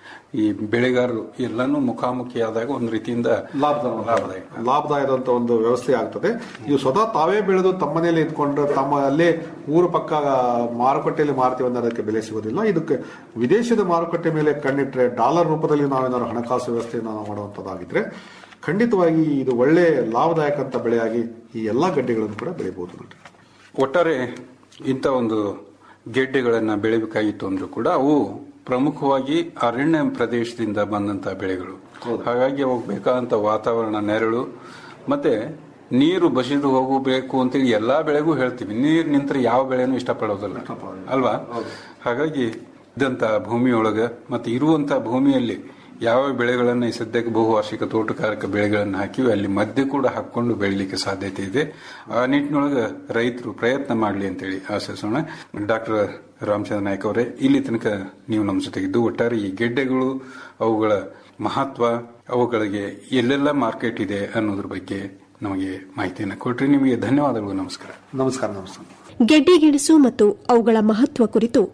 ಈ ಬೆಳೆಗಾರರು ಎಲ್ಲಾನು ಮುಖಾಮುಖಿ ಆದಾಗ ಒಂದು ರೀತಿಯಿಂದ ಲಾಭದಾಯಕ ಲಾಭದಾಯಕದಂತ ಒಂದು ವ್ಯವಸ್ಥೆ ಆಗ್ತದೆ ಇವು ಸ್ವತಃ ತಾವೇ ಬೆಳೆದು ತಮ್ಮನೇಲಿ ಇದ್ಕೊಂಡು ತಮ್ಮ ಅಲ್ಲೇ ಊರು ಪಕ್ಕ ಮಾರುಕಟ್ಟೆಯಲ್ಲಿ ಮಾರ್ತೀವಿ ಅನ್ನೋದಕ್ಕೆ ಬೆಲೆ ಸಿಗೋದಿಲ್ಲ ಇದಕ್ಕೆ ವಿದೇಶದ ಮಾರುಕಟ್ಟೆ ಮೇಲೆ ಕಣ್ಣಿಟ್ರೆ ಡಾಲರ್ ರೂಪದಲ್ಲಿ ನಾವೇನಾದ್ರು ಹಣಕಾಸು ವ್ಯವಸ್ಥೆಯನ್ನು ನಾವು ಮಾಡುವಂತದ್ದಾಗಿದ್ರೆ ಖಂಡಿತವಾಗಿ ಇದು ಒಳ್ಳೆ ಲಾಭದಾಯಕ ಅಂತ ಬೆಳೆಯಾಗಿ ಈ ಎಲ್ಲಾ ಗಡ್ಡೆಗಳನ್ನು ಕೂಡ ಬೆಳಿಬಹುದು ನೋಡಿ ಒಟ್ಟಾರೆ ಇಂಥ ಒಂದು ಗೆಡ್ಡೆಗಳನ್ನ ಬೆಳಿಬೇಕಾಗಿತ್ತು ಅಂದ್ರೂ ಕೂಡ ಅವು ಪ್ರಮುಖವಾಗಿ ಅರಣ್ಯ ಪ್ರದೇಶದಿಂದ ಬಂದಂತ ಬೆಳೆಗಳು ಹಾಗಾಗಿ ಅವಾಗ ಬೇಕಾದಂತ ವಾತಾವರಣ ನೆರಳು ಮತ್ತೆ ನೀರು ಬಸಿದು ಹೋಗಬೇಕು ಅಂತೇಳಿ ಎಲ್ಲಾ ಬೆಳೆಗೂ ಹೇಳ್ತೀವಿ ನೀರು ನಿಂತ್ರೆ ಯಾವ ಬೆಳೆನೂ ಇಷ್ಟಪಡೋದಿಲ್ಲ ಅಲ್ವಾ ಹಾಗಾಗಿ ಇದ್ದಂತ ಭೂಮಿಯೊಳಗ ಮತ್ತೆ ಇರುವಂತ ಭೂಮಿಯಲ್ಲಿ ಯಾವ ಬೆಳೆಗಳನ್ನ ಈ ಸದ್ಯಕ್ಕೆ ಬಹುವಾರ್ಷಿಕ ತೋಟಗಾರಿಕಾ ಬೆಳೆಗಳನ್ನು ಹಾಕಿವಿ ಅಲ್ಲಿ ಮಧ್ಯೆ ಕೂಡ ಹಾಕೊಂಡು ಬೆಳಿಲಿಕ್ಕೆ ಸಾಧ್ಯತೆ ಇದೆ ಆ ನಿಟ್ಟಿನೊಳಗ ರೈತರು ಪ್ರಯತ್ನ ಮಾಡಲಿ ಅಂತೇಳಿ ಆಶಿಸೋಣ ಡಾಕ್ಟರ್ ರಾಮಚಂದ್ರ ನಾಯ್ಕ ಅವರೇ ಇಲ್ಲಿ ತನಕ ನೀವು ನಮ್ಮ ಜೊತೆಗಿದ್ದು ಒಟ್ಟಾರೆ ಈ ಗೆಡ್ಡೆಗಳು ಅವುಗಳ ಮಹತ್ವ ಅವುಗಳಿಗೆ ಎಲ್ಲೆಲ್ಲ ಮಾರ್ಕೆಟ್ ಇದೆ ಅನ್ನೋದ್ರ ಬಗ್ಗೆ ನಮಗೆ ಮಾಹಿತಿಯನ್ನು ಕೊಟ್ರಿ ನಿಮಗೆ ಧನ್ಯವಾದಗಳು ನಮಸ್ಕಾರ ನಮಸ್ಕಾರ ನಮಸ್ಕಾರ ಗೆಡ್ಡೆ ಗೆಣಸು ಮತ್ತು ಅವುಗಳ ಮಹತ್ವ ಕುರಿತು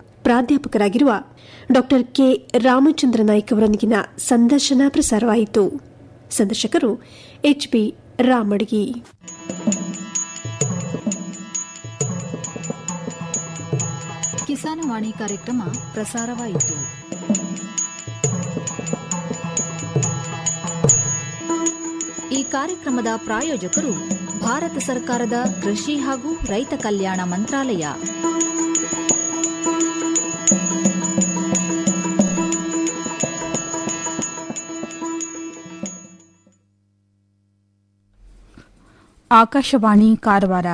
ಪ್ರಾಧ್ಯಾಪಕರಾಗಿರುವ ಡಾ ಕೆ ರಾಮಚಂದ್ರ ನಾಯ್ಕ ಅವರೊಂದಿಗಿನ ಸಂದರ್ಶನ ಪ್ರಸಾರವಾಯಿತು ಸಂದರ್ಶಕರು ಎಚ್ಪಿ ರಾಮಡ್ಗಿ ಕಿಸಾನವಾಣಿ ಕಾರ್ಯಕ್ರಮ ಪ್ರಸಾರವಾಯಿತು ಈ ಕಾರ್ಯಕ್ರಮದ ಪ್ರಾಯೋಜಕರು ಭಾರತ ಸರ್ಕಾರದ ಕೃಷಿ ಹಾಗೂ ರೈತ ಕಲ್ಯಾಣ ಮಂತ್ರಾಲಯ ಆಕಾಶವಾಣಿ ಕಾರವಾರ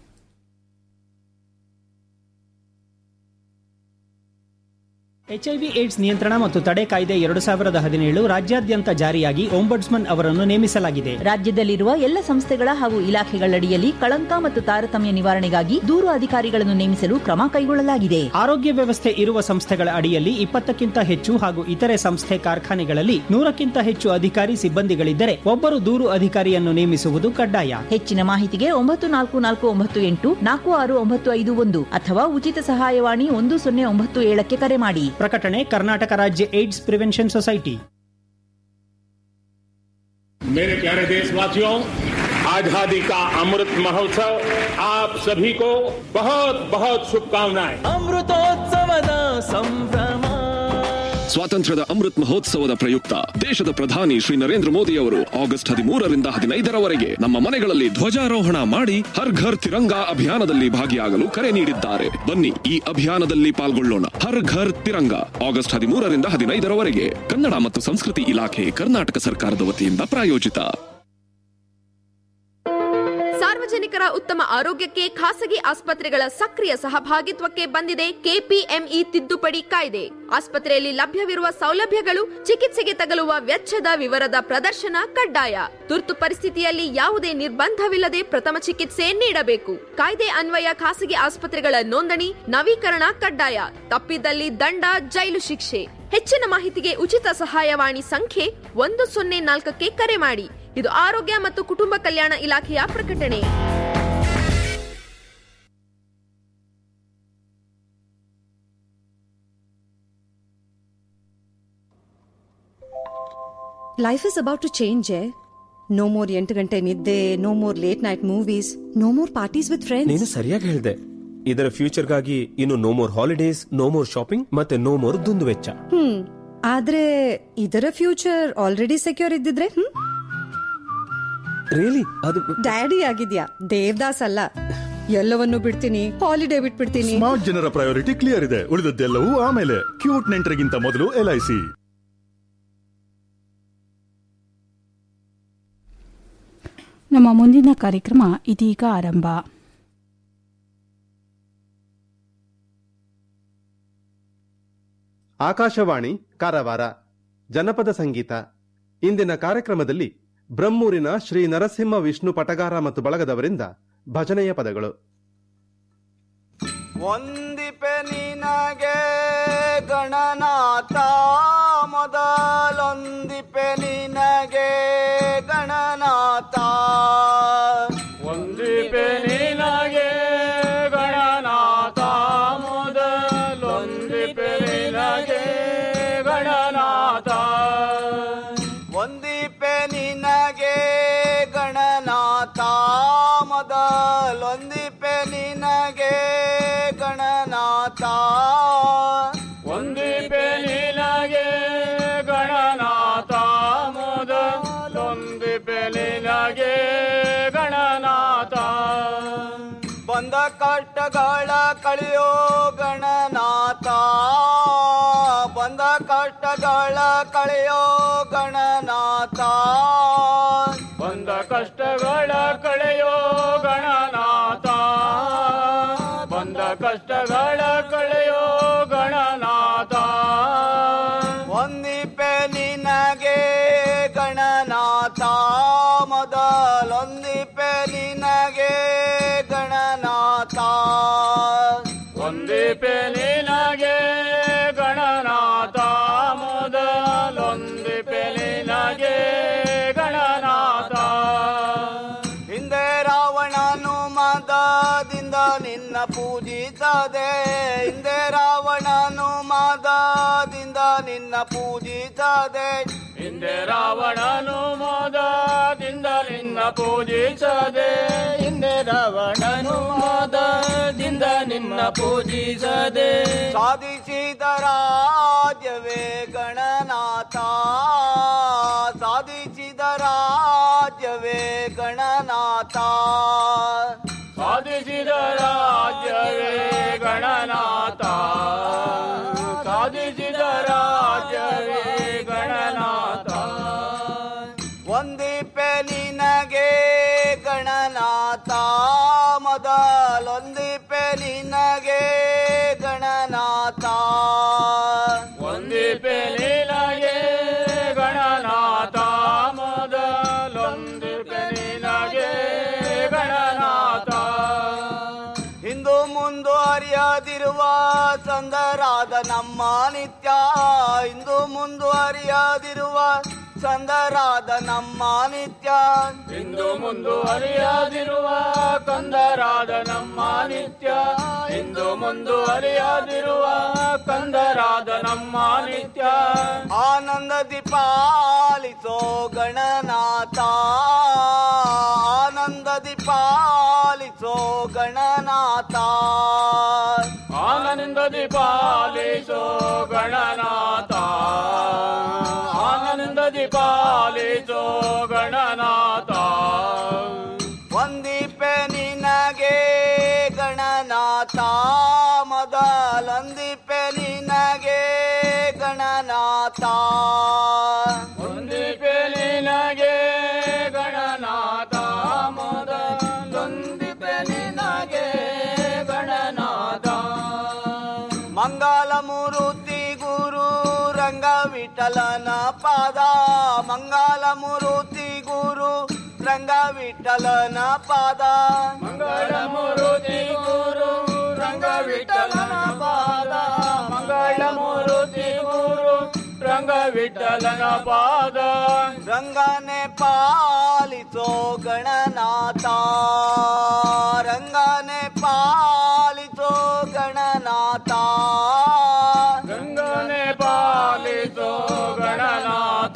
ಎಚ್ಐವಿ ಏಡ್ಸ್ ನಿಯಂತ್ರಣ ಮತ್ತು ತಡೆ ಕಾಯ್ದೆ ಎರಡು ಸಾವಿರದ ಹದಿನೇಳು ರಾಜ್ಯಾದ್ಯಂತ ಜಾರಿಯಾಗಿ ಒಂಬಡ್ಸ್ಮನ್ ಅವರನ್ನು ನೇಮಿಸಲಾಗಿದೆ ರಾಜ್ಯದಲ್ಲಿರುವ ಎಲ್ಲ ಸಂಸ್ಥೆಗಳ ಹಾಗೂ ಇಲಾಖೆಗಳಡಿಯಲ್ಲಿ ಕಳಂಕ ಮತ್ತು ತಾರತಮ್ಯ ನಿವಾರಣೆಗಾಗಿ ದೂರು ಅಧಿಕಾರಿಗಳನ್ನು ನೇಮಿಸಲು ಕ್ರಮ ಕೈಗೊಳ್ಳಲಾಗಿದೆ ಆರೋಗ್ಯ ವ್ಯವಸ್ಥೆ ಇರುವ ಸಂಸ್ಥೆಗಳ ಅಡಿಯಲ್ಲಿ ಇಪ್ಪತ್ತಕ್ಕಿಂತ ಹೆಚ್ಚು ಹಾಗೂ ಇತರೆ ಸಂಸ್ಥೆ ಕಾರ್ಖಾನೆಗಳಲ್ಲಿ ನೂರಕ್ಕಿಂತ ಹೆಚ್ಚು ಅಧಿಕಾರಿ ಸಿಬ್ಬಂದಿಗಳಿದ್ದರೆ ಒಬ್ಬರು ದೂರು ಅಧಿಕಾರಿಯನ್ನು ನೇಮಿಸುವುದು ಕಡ್ಡಾಯ ಹೆಚ್ಚಿನ ಮಾಹಿತಿಗೆ ಒಂಬತ್ತು ನಾಲ್ಕು ನಾಲ್ಕು ಒಂಬತ್ತು ಎಂಟು ನಾಲ್ಕು ಆರು ಒಂಬತ್ತು ಐದು ಒಂದು ಅಥವಾ ಉಚಿತ ಸಹಾಯವಾಣಿ ಒಂದು ಸೊನ್ನೆ ಒಂಬತ್ತು ಏಳಕ್ಕೆ ಕರೆ ಮಾಡಿ ಪ್ರಕಟಣೆ ಕರ್ನಾಟಕ ರಾಜ್ಯ ಏಡ್ಸ್ ಪ್ರಿವೆನ್ಷನ್ ಸೊಸೈಟಿ मेरे प्यारे देशवासियों आजादी का अमृत महोत्सव आप सभी को बहुत बहुत शुभकामनाएं ಅಮೃತೋತ್ಸವದ ಸಂಭ್ರಮ ಸ್ವಾತಂತ್ರ್ಯದ ಅಮೃತ್ ಮಹೋತ್ಸವದ ಪ್ರಯುಕ್ತ ದೇಶದ ಪ್ರಧಾನಿ ಶ್ರೀ ನರೇಂದ್ರ ಮೋದಿ ಅವರು ಆಗಸ್ಟ್ ಹದಿಮೂರರಿಂದ ಹದಿನೈದರವರೆಗೆ ನಮ್ಮ ಮನೆಗಳಲ್ಲಿ ಧ್ವಜಾರೋಹಣ ಮಾಡಿ ಹರ್ ಘರ್ ತಿರಂಗಾ ಅಭಿಯಾನದಲ್ಲಿ ಭಾಗಿಯಾಗಲು ಕರೆ ನೀಡಿದ್ದಾರೆ ಬನ್ನಿ ಈ ಅಭಿಯಾನದಲ್ಲಿ ಪಾಲ್ಗೊಳ್ಳೋಣ ಹರ್ ಘರ್ ತಿರಂಗಾ ಆಗಸ್ಟ್ ಹದಿಮೂರರಿಂದ ಹದಿನೈದರವರೆಗೆ ಕನ್ನಡ ಮತ್ತು ಸಂಸ್ಕೃತಿ ಇಲಾಖೆ ಕರ್ನಾಟಕ ಸರ್ಕಾರದ ವತಿಯಿಂದ ಪ್ರಾಯೋಜಿತ ಸಾರ್ವಜನಿಕರ ಉತ್ತಮ ಆರೋಗ್ಯಕ್ಕೆ ಖಾಸಗಿ ಆಸ್ಪತ್ರೆಗಳ ಸಕ್ರಿಯ ಸಹಭಾಗಿತ್ವಕ್ಕೆ ಬಂದಿದೆ ಕೆಪಿಎಂಇ ತಿದ್ದುಪಡಿ ಕಾಯ್ದೆ ಆಸ್ಪತ್ರೆಯಲ್ಲಿ ಲಭ್ಯವಿರುವ ಸೌಲಭ್ಯಗಳು ಚಿಕಿತ್ಸೆಗೆ ತಗಲುವ ವೆಚ್ಚದ ವಿವರದ ಪ್ರದರ್ಶನ ಕಡ್ಡಾಯ ತುರ್ತು ಪರಿಸ್ಥಿತಿಯಲ್ಲಿ ಯಾವುದೇ ನಿರ್ಬಂಧವಿಲ್ಲದೆ ಪ್ರಥಮ ಚಿಕಿತ್ಸೆ ನೀಡಬೇಕು ಕಾಯ್ದೆ ಅನ್ವಯ ಖಾಸಗಿ ಆಸ್ಪತ್ರೆಗಳ ನೋಂದಣಿ ನವೀಕರಣ ಕಡ್ಡಾಯ ತಪ್ಪಿದಲ್ಲಿ ದಂಡ ಜೈಲು ಶಿಕ್ಷೆ ಹೆಚ್ಚಿನ ಮಾಹಿತಿಗೆ ಉಚಿತ ಸಹಾಯವಾಣಿ ಸಂಖ್ಯೆ ಒಂದು ಸೊನ್ನೆ ನಾಲ್ಕಕ್ಕೆ ಕರೆ ಮಾಡಿ ಇದು ಆರೋಗ್ಯ ಮತ್ತು ಕುಟುಂಬ ಕಲ್ಯಾಣ ಇಲಾಖೆಯ ಪ್ರಕಟಣೆ life is about to change no more ಎಂಟು ಗಂಟೆ ನಿದ್ದೆ no more late night movies no more parties with friends ನೀನು ಸರಿಯಾಗಿ ಹೇಳಿದೆ ಇದರ ಫ್ಯೂಚರ್ಗಾಗಿ ಇನ್ನು no more holidays no more shopping ಮತ್ತೆ ನೋ ಮೋರ್ ದುಂದು ವೆಚ್ಚ ಹ್ಮ್ ಆದ್ರೆ ಇದರ ಫ್ಯೂಚರ್ ಆಲ್ರೆಡಿ ಸೆಕ್ಯೂರ್ ಇದ್ದಿದ್ರೆ ಹ್ಮ್ ರಿಯಲಿ ಅದು ಡ್ಯಾಡಿ ಆಗಿದ್ಯಾ ದೇವದಾಸ್ ಅಲ್ಲ ಎಲ್ಲವನ್ನು ಬಿಡ್ತೀನಿ ಹಾಲಿಡೇ ಬಿಟ್ಬಿಡ್ತೀನಿ ಸ್ಮಾರ್ಟ್ ಜನರ ಪ್ರಯಾರಿಟಿ ಕ್ಲಿಯರ್ ಇದೆ ಉಳಿದದ್ದೆಲ್ಲವೂ ಆಮೇಲೆ ಕ್ಯೂಟ್ ನೆಂಟರಿಗಿಂತ ಮೊದಲು ಎಲ್ಐಸಿ ನಮ್ಮ ಮುಂದಿನ ಕಾರ್ಯಕ್ರಮ ಇದೀಗ ಆರಂಭ ಆಕಾಶವಾಣಿ ಕಾರವಾರ ಜನಪದ ಸಂಗೀತ ಇಂದಿನ ಕಾರ್ಯಕ್ರಮದಲ್ಲಿ ಬ್ರಹ್ಮೂರಿನ ಶ್ರೀ ನರಸಿಂಹ ವಿಷ್ಣು ಪಟಗಾರ ಮತ್ತು ಬಳಗದವರಿಂದ ಭಜನೆಯ ಪದಗಳು ಒಂದಿಪೆ ನಿನಗೆ ಗಣನಾಥ ಮೊದಲೊಂದಿಪೆ ನಿನಗೆ ಗಣನಾಥ ಒಂದಿಪೆ ನಿನಗೆ ಗಣನಾಥ ಮೊದಲೊಂದಿಪೆ ನಿನಗೆ ಗಣನಾಥ ಒಂದಿಪೆ ನಿನಗೆ ಗಣನಾಥ ಮೊದಲೊಂದಿಪೆ ನಿನಗೆ ಗಣನಾಥ ಒಂದಿಪೆ ನಿನಗೆ ಗಣನಾಥ ಮೊದಲೊಂದಿಪೆ ನಿನಗೆ ಗಣನಾಥ ಬಂದ ಕಷ್ಟಗಳ ಕಳೆಯೋ ಗಣನಾಥ ಬಂದ ಕಷ್ಟಗಳ ಕಳೆಯೋ ಗಣನಾಥ ಬಂದ ಕಷ್ಟಗಳ ಕಳೆಯೋ ಗಣನಾಥ ಬಂದ ಕಷ್ಟಗಳ ಕಳೆಯೋ ಗಣನಾಥ ಒಂದಿಪೆ ನಿನಗೆ ಗಣನಾಥ ಮೊದಲೊಂದಿಪೆ ನಿನಗೆ ಗಣನಾಥ ಒಂದಿಪೆ ನಿನಗೆ ಗಣನಾಥ ಮೊದಲೊಂದಿಪೆ ನಿನಗೆ ಗಣನಾಥ ಹಿಂದೆ ರಾವಣನು ಮದದಿಂದ ನಿನ್ನ ಪೂಜಿಸದೆ ಹಿಂದೆ ರಾವಣನು ಮದದಿಂದ ನಿನ್ನ ಪೂಜಿಸದೆ ಹಿಂದೆ ಹಿಂದೆ ರಾವಣನು ಮೋದದಿಂದ ನಿನ್ನ ಪೂಜಿಸದೆ ಹಿಂದೆ ರಾವಣನು ಮೋದದಿಂದ ನಿನ್ನ ಪೂಜಿಸದೆ ಸಾಧಿಸಿದ ರಾಜ್ಯವೇ ಗಣನಾಥ ಸಾಧಿಸಿದ ರಾಜ್ಯವೇ ಗಣನಾಥ ಸಾಧಿಸಿದ ರಾಜ್ಯವೇ ಗಣನಾಥ ಸಾಧಿಸಿದ ರಾಜ್ಯವೇ ಗಣನಾಥ ಒಂದಿಪ್ಪೆ ನಿನಗೆ ಗಣನಾಥ ಮೊದಲೊಂದಿಪ್ಪೆ ನಿನಗೆ ಗಣನಾಥ ಒಂದಿಪ್ಪೆ ನಿನಗೆ ಗಣನಾಥ ಮೊದಲೊಂದಿಪ್ಪೆ ನಿನಗೆ ಗಣನಾಥ ಹಿಂದು ಮುಂದು ಅರಿಯದಿರುವ ಸಂದರಾದ ನಮ್ಮ ನಿತ್ಯ ಇಂದು ಮುಂದು ಅರಿಯದಿರುವ ಸಂದರಾದ ನಮ್ಮ ನಿತ್ಯ ಇಂದು ಮುಂದು ಅರಿಯದಿರುವ ಕಂದರಾದ ನಮ್ಮ ನಿತ್ಯ ಇಂದು ಮುಂದು ಅರಿಯದಿರುವ ಕಂದರಾದ ನಮ್ಮ ನಿತ್ಯ ಆನಂದದಿ ಪಾಲಿಸೋ ಗಣನಾಥ ಆನಂದದಿ ಪಾಲಿಸೋ ಗಣನಾಥ ಆನಂದದಿ ಪಾಲಿಸೋ ಗಣನಾಥ ಆನಂದದಿ ಪಾಲಿಸೋ ಗಣನಾಥ ಒಂದಿಪ್ಪೆ ನಿನಗೆ ಗಣನಾಥ ಮೊದಲೊಂದಿಪ್ಪೆ ನಿನಗೆ ಗಣನಾಥ ಒಂದಿಪ್ಪೆ ನಿನಗೆ ಗಣನಾಥ ಮೊದಲೊಂದಿಪ್ಪೆ ನಿನಗೆ ಗಣನಾಥ ಮಂಗಲ ಮೂರುತಿ ಗುರು ರಂಗ ವಿಠಲನ ಪಾದ ಮಂಗಲ ಮೂರುತಿ ಗುರು ರಂಗ ವಿಠಲನ ಪಾದ ಮಂಗಳ ಮೂರುತಿ ಗುರು ರಂಗ ವಿಠಲನ ಪಾದ ಮಂಗಳ ಮೂರುತಿ ಗುರು ರಂಗ ವಿಠಲನ ಪಾದ ರಂಗನೆ ಪಾಲಿಸೋ ಗಣನಾಥ ರಂಗನೆ ಪಾಲಿಸೋ ಗಣನಾಥ ರಂಗನೆ ಪಾಲಿಸೋ ಗಣನಾಥ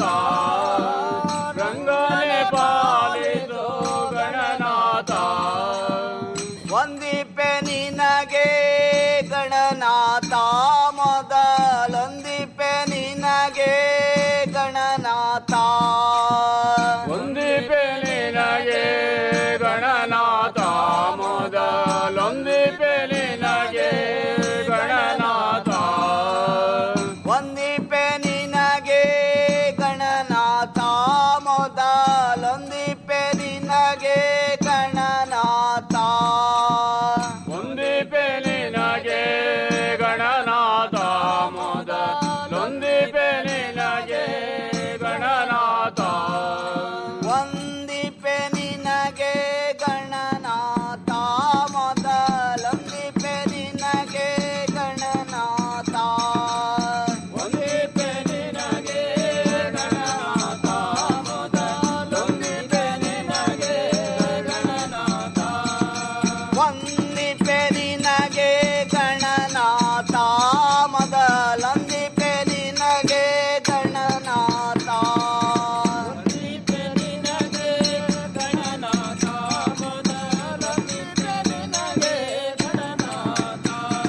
ರಂಗನೆ ಪಾಲಿಸೋ ಗಣನಾಥ ಒಂದಿಪ್ಪೆ ನಿನಗೆ ಗಣನಾಥ ಮೊದಲೊಂದಿಪ್ಪೆ ನಿನಗೆ ಗಣನಾಥ ಒಂದಿಪ್ಪೆ ನಿನಗೆ ಗಣನಾಥ ಮೊದಲೊಂದಿಪ್ಪೆ ನಿನಗೆ ಗಣನಾಥ ಒಂದಿಪ್ಪೆ ನಿನಗೆ ಗಣನಾಥ ಮೊದಲೊಂದಿಪ್ಪೆ ನಿನಗೆ ಗಣನಾಥ ಒಂದಿಪ್ಪೆ ನಿನಗೆ ಗಣನಾಥ ಮೊದಲೊಂದಿಪ್ಪೆ ನಿನಗೆ ಗಣನಾಥ ಒಂದಿಪ್ಪೆ ನಿನಗೆ ಗಣನಾಥ ಮೊದಲೊಂದಿಪ್ಪೆ ನಿನಗೆ ಗಣನಾಥ ಒಂದಿಪ್ಪೆ ನಿನಗೆ ಗಣನಾಥ ಮೊದಲೊಂದಿಪ್ಪೆ ನಿನಗೆ ಗಣನಾಥ ಒಂದಿಪ್ಪೆ ನಿನಗೆ ಗಣನಾಥ ಮೊದಲೊಂದಿಪ್ಪೆ ನಿನಗೆ ಗಣನಾಥ ಒಂದಿಪ್ಪೆ ನಿನಗೆ ಗಣನಾಥ ಮೊದಲೊಂದಿಪ್ಪೆ ನಿನಗೆ ಗಣನಾಥ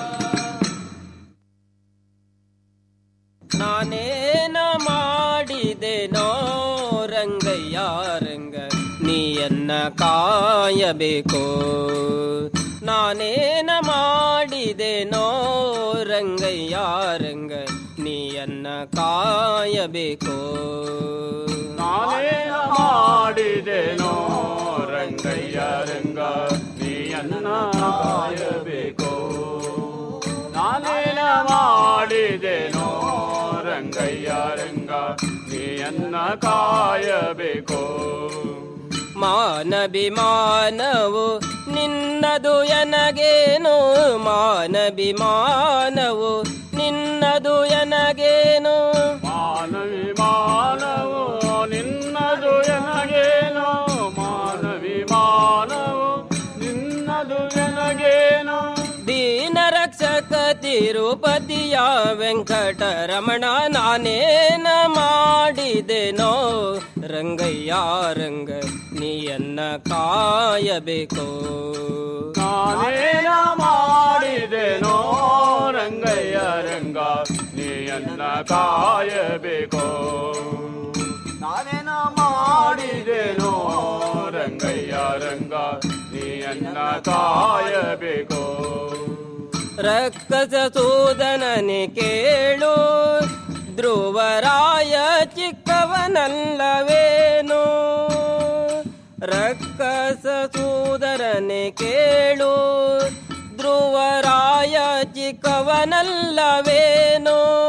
ನಾನೇನ ಮಾಡಿದೆನೋ ರಂಗಯ್ಯ ರಂಗ ನೀಯನ್ನ ಕಾಯಬೇಕು ನಾನೇನ ಮಾಡಿದೆನೋ ರಂಗಯ್ಯ ರಂಗ ನೀಯನ್ನ ಕಾಯಬೇಕು ನಾನೇನ ಮಾಡಿದೆನೋ ರಂಗಯ್ಯ ರಂಗ ನೀಯನ್ನ ಕಾಯಬೇಕು ನಾನೇನ ಮಾಡಿದೆನೋ ರಂಗಯ್ಯ ರಂಗ ನೀಯನ್ನ ಕಾಯಬೇಕು ಮಾನಭಿಮಾನವು ನಿನ್ನದು ಎನಗೇನು ಮಾನಭಿಮಾನವು ನಿನ್ನದು ಎನಗೇನು ಮಾನವಿ ಮಾನವು ನಿನ್ನದು ಎನಗೇನೋ ಮಾನವಿ ಮಾನವು ನಿನ್ನದು ಎನಗೇನೋ ದೀನರ ರಕ್ಷಕ ತಿರುಪತಿಯ ವೆಂಕಟರಮಣ ನಾನೇನ ಮಾಡಿದೆನೋ ರಂಗಯ್ಯ ರಂಗ ನೀಯನ್ನ ಕಾಯಬೇಕು ನಾನೇನ ಮಾಡಿದೆನೋ ರಂಗಯ್ಯ ರಂಗ ನೀಯನ್ನ ಕಾಯಬೇಕು ನಾನೇನ ಮಾಡಿದೆನೋ ರಂಗಯ್ಯ ರಂಗ ನೀಯನ್ನ ಕಾಯಬೇಕು ರಕ್ಕಸ ಸೂದನನೆ ಕೇಳು ಧ್ರುವರಾಯ ಚಿಕ್ಕವನಲ್ಲವೇನು ರಕ್ಕಸ ಸೂದರನೆ ಕೇಳು ಧ್ರುವರಾಯ ಚಿಕ್ಕವನಲ್ಲವೇನು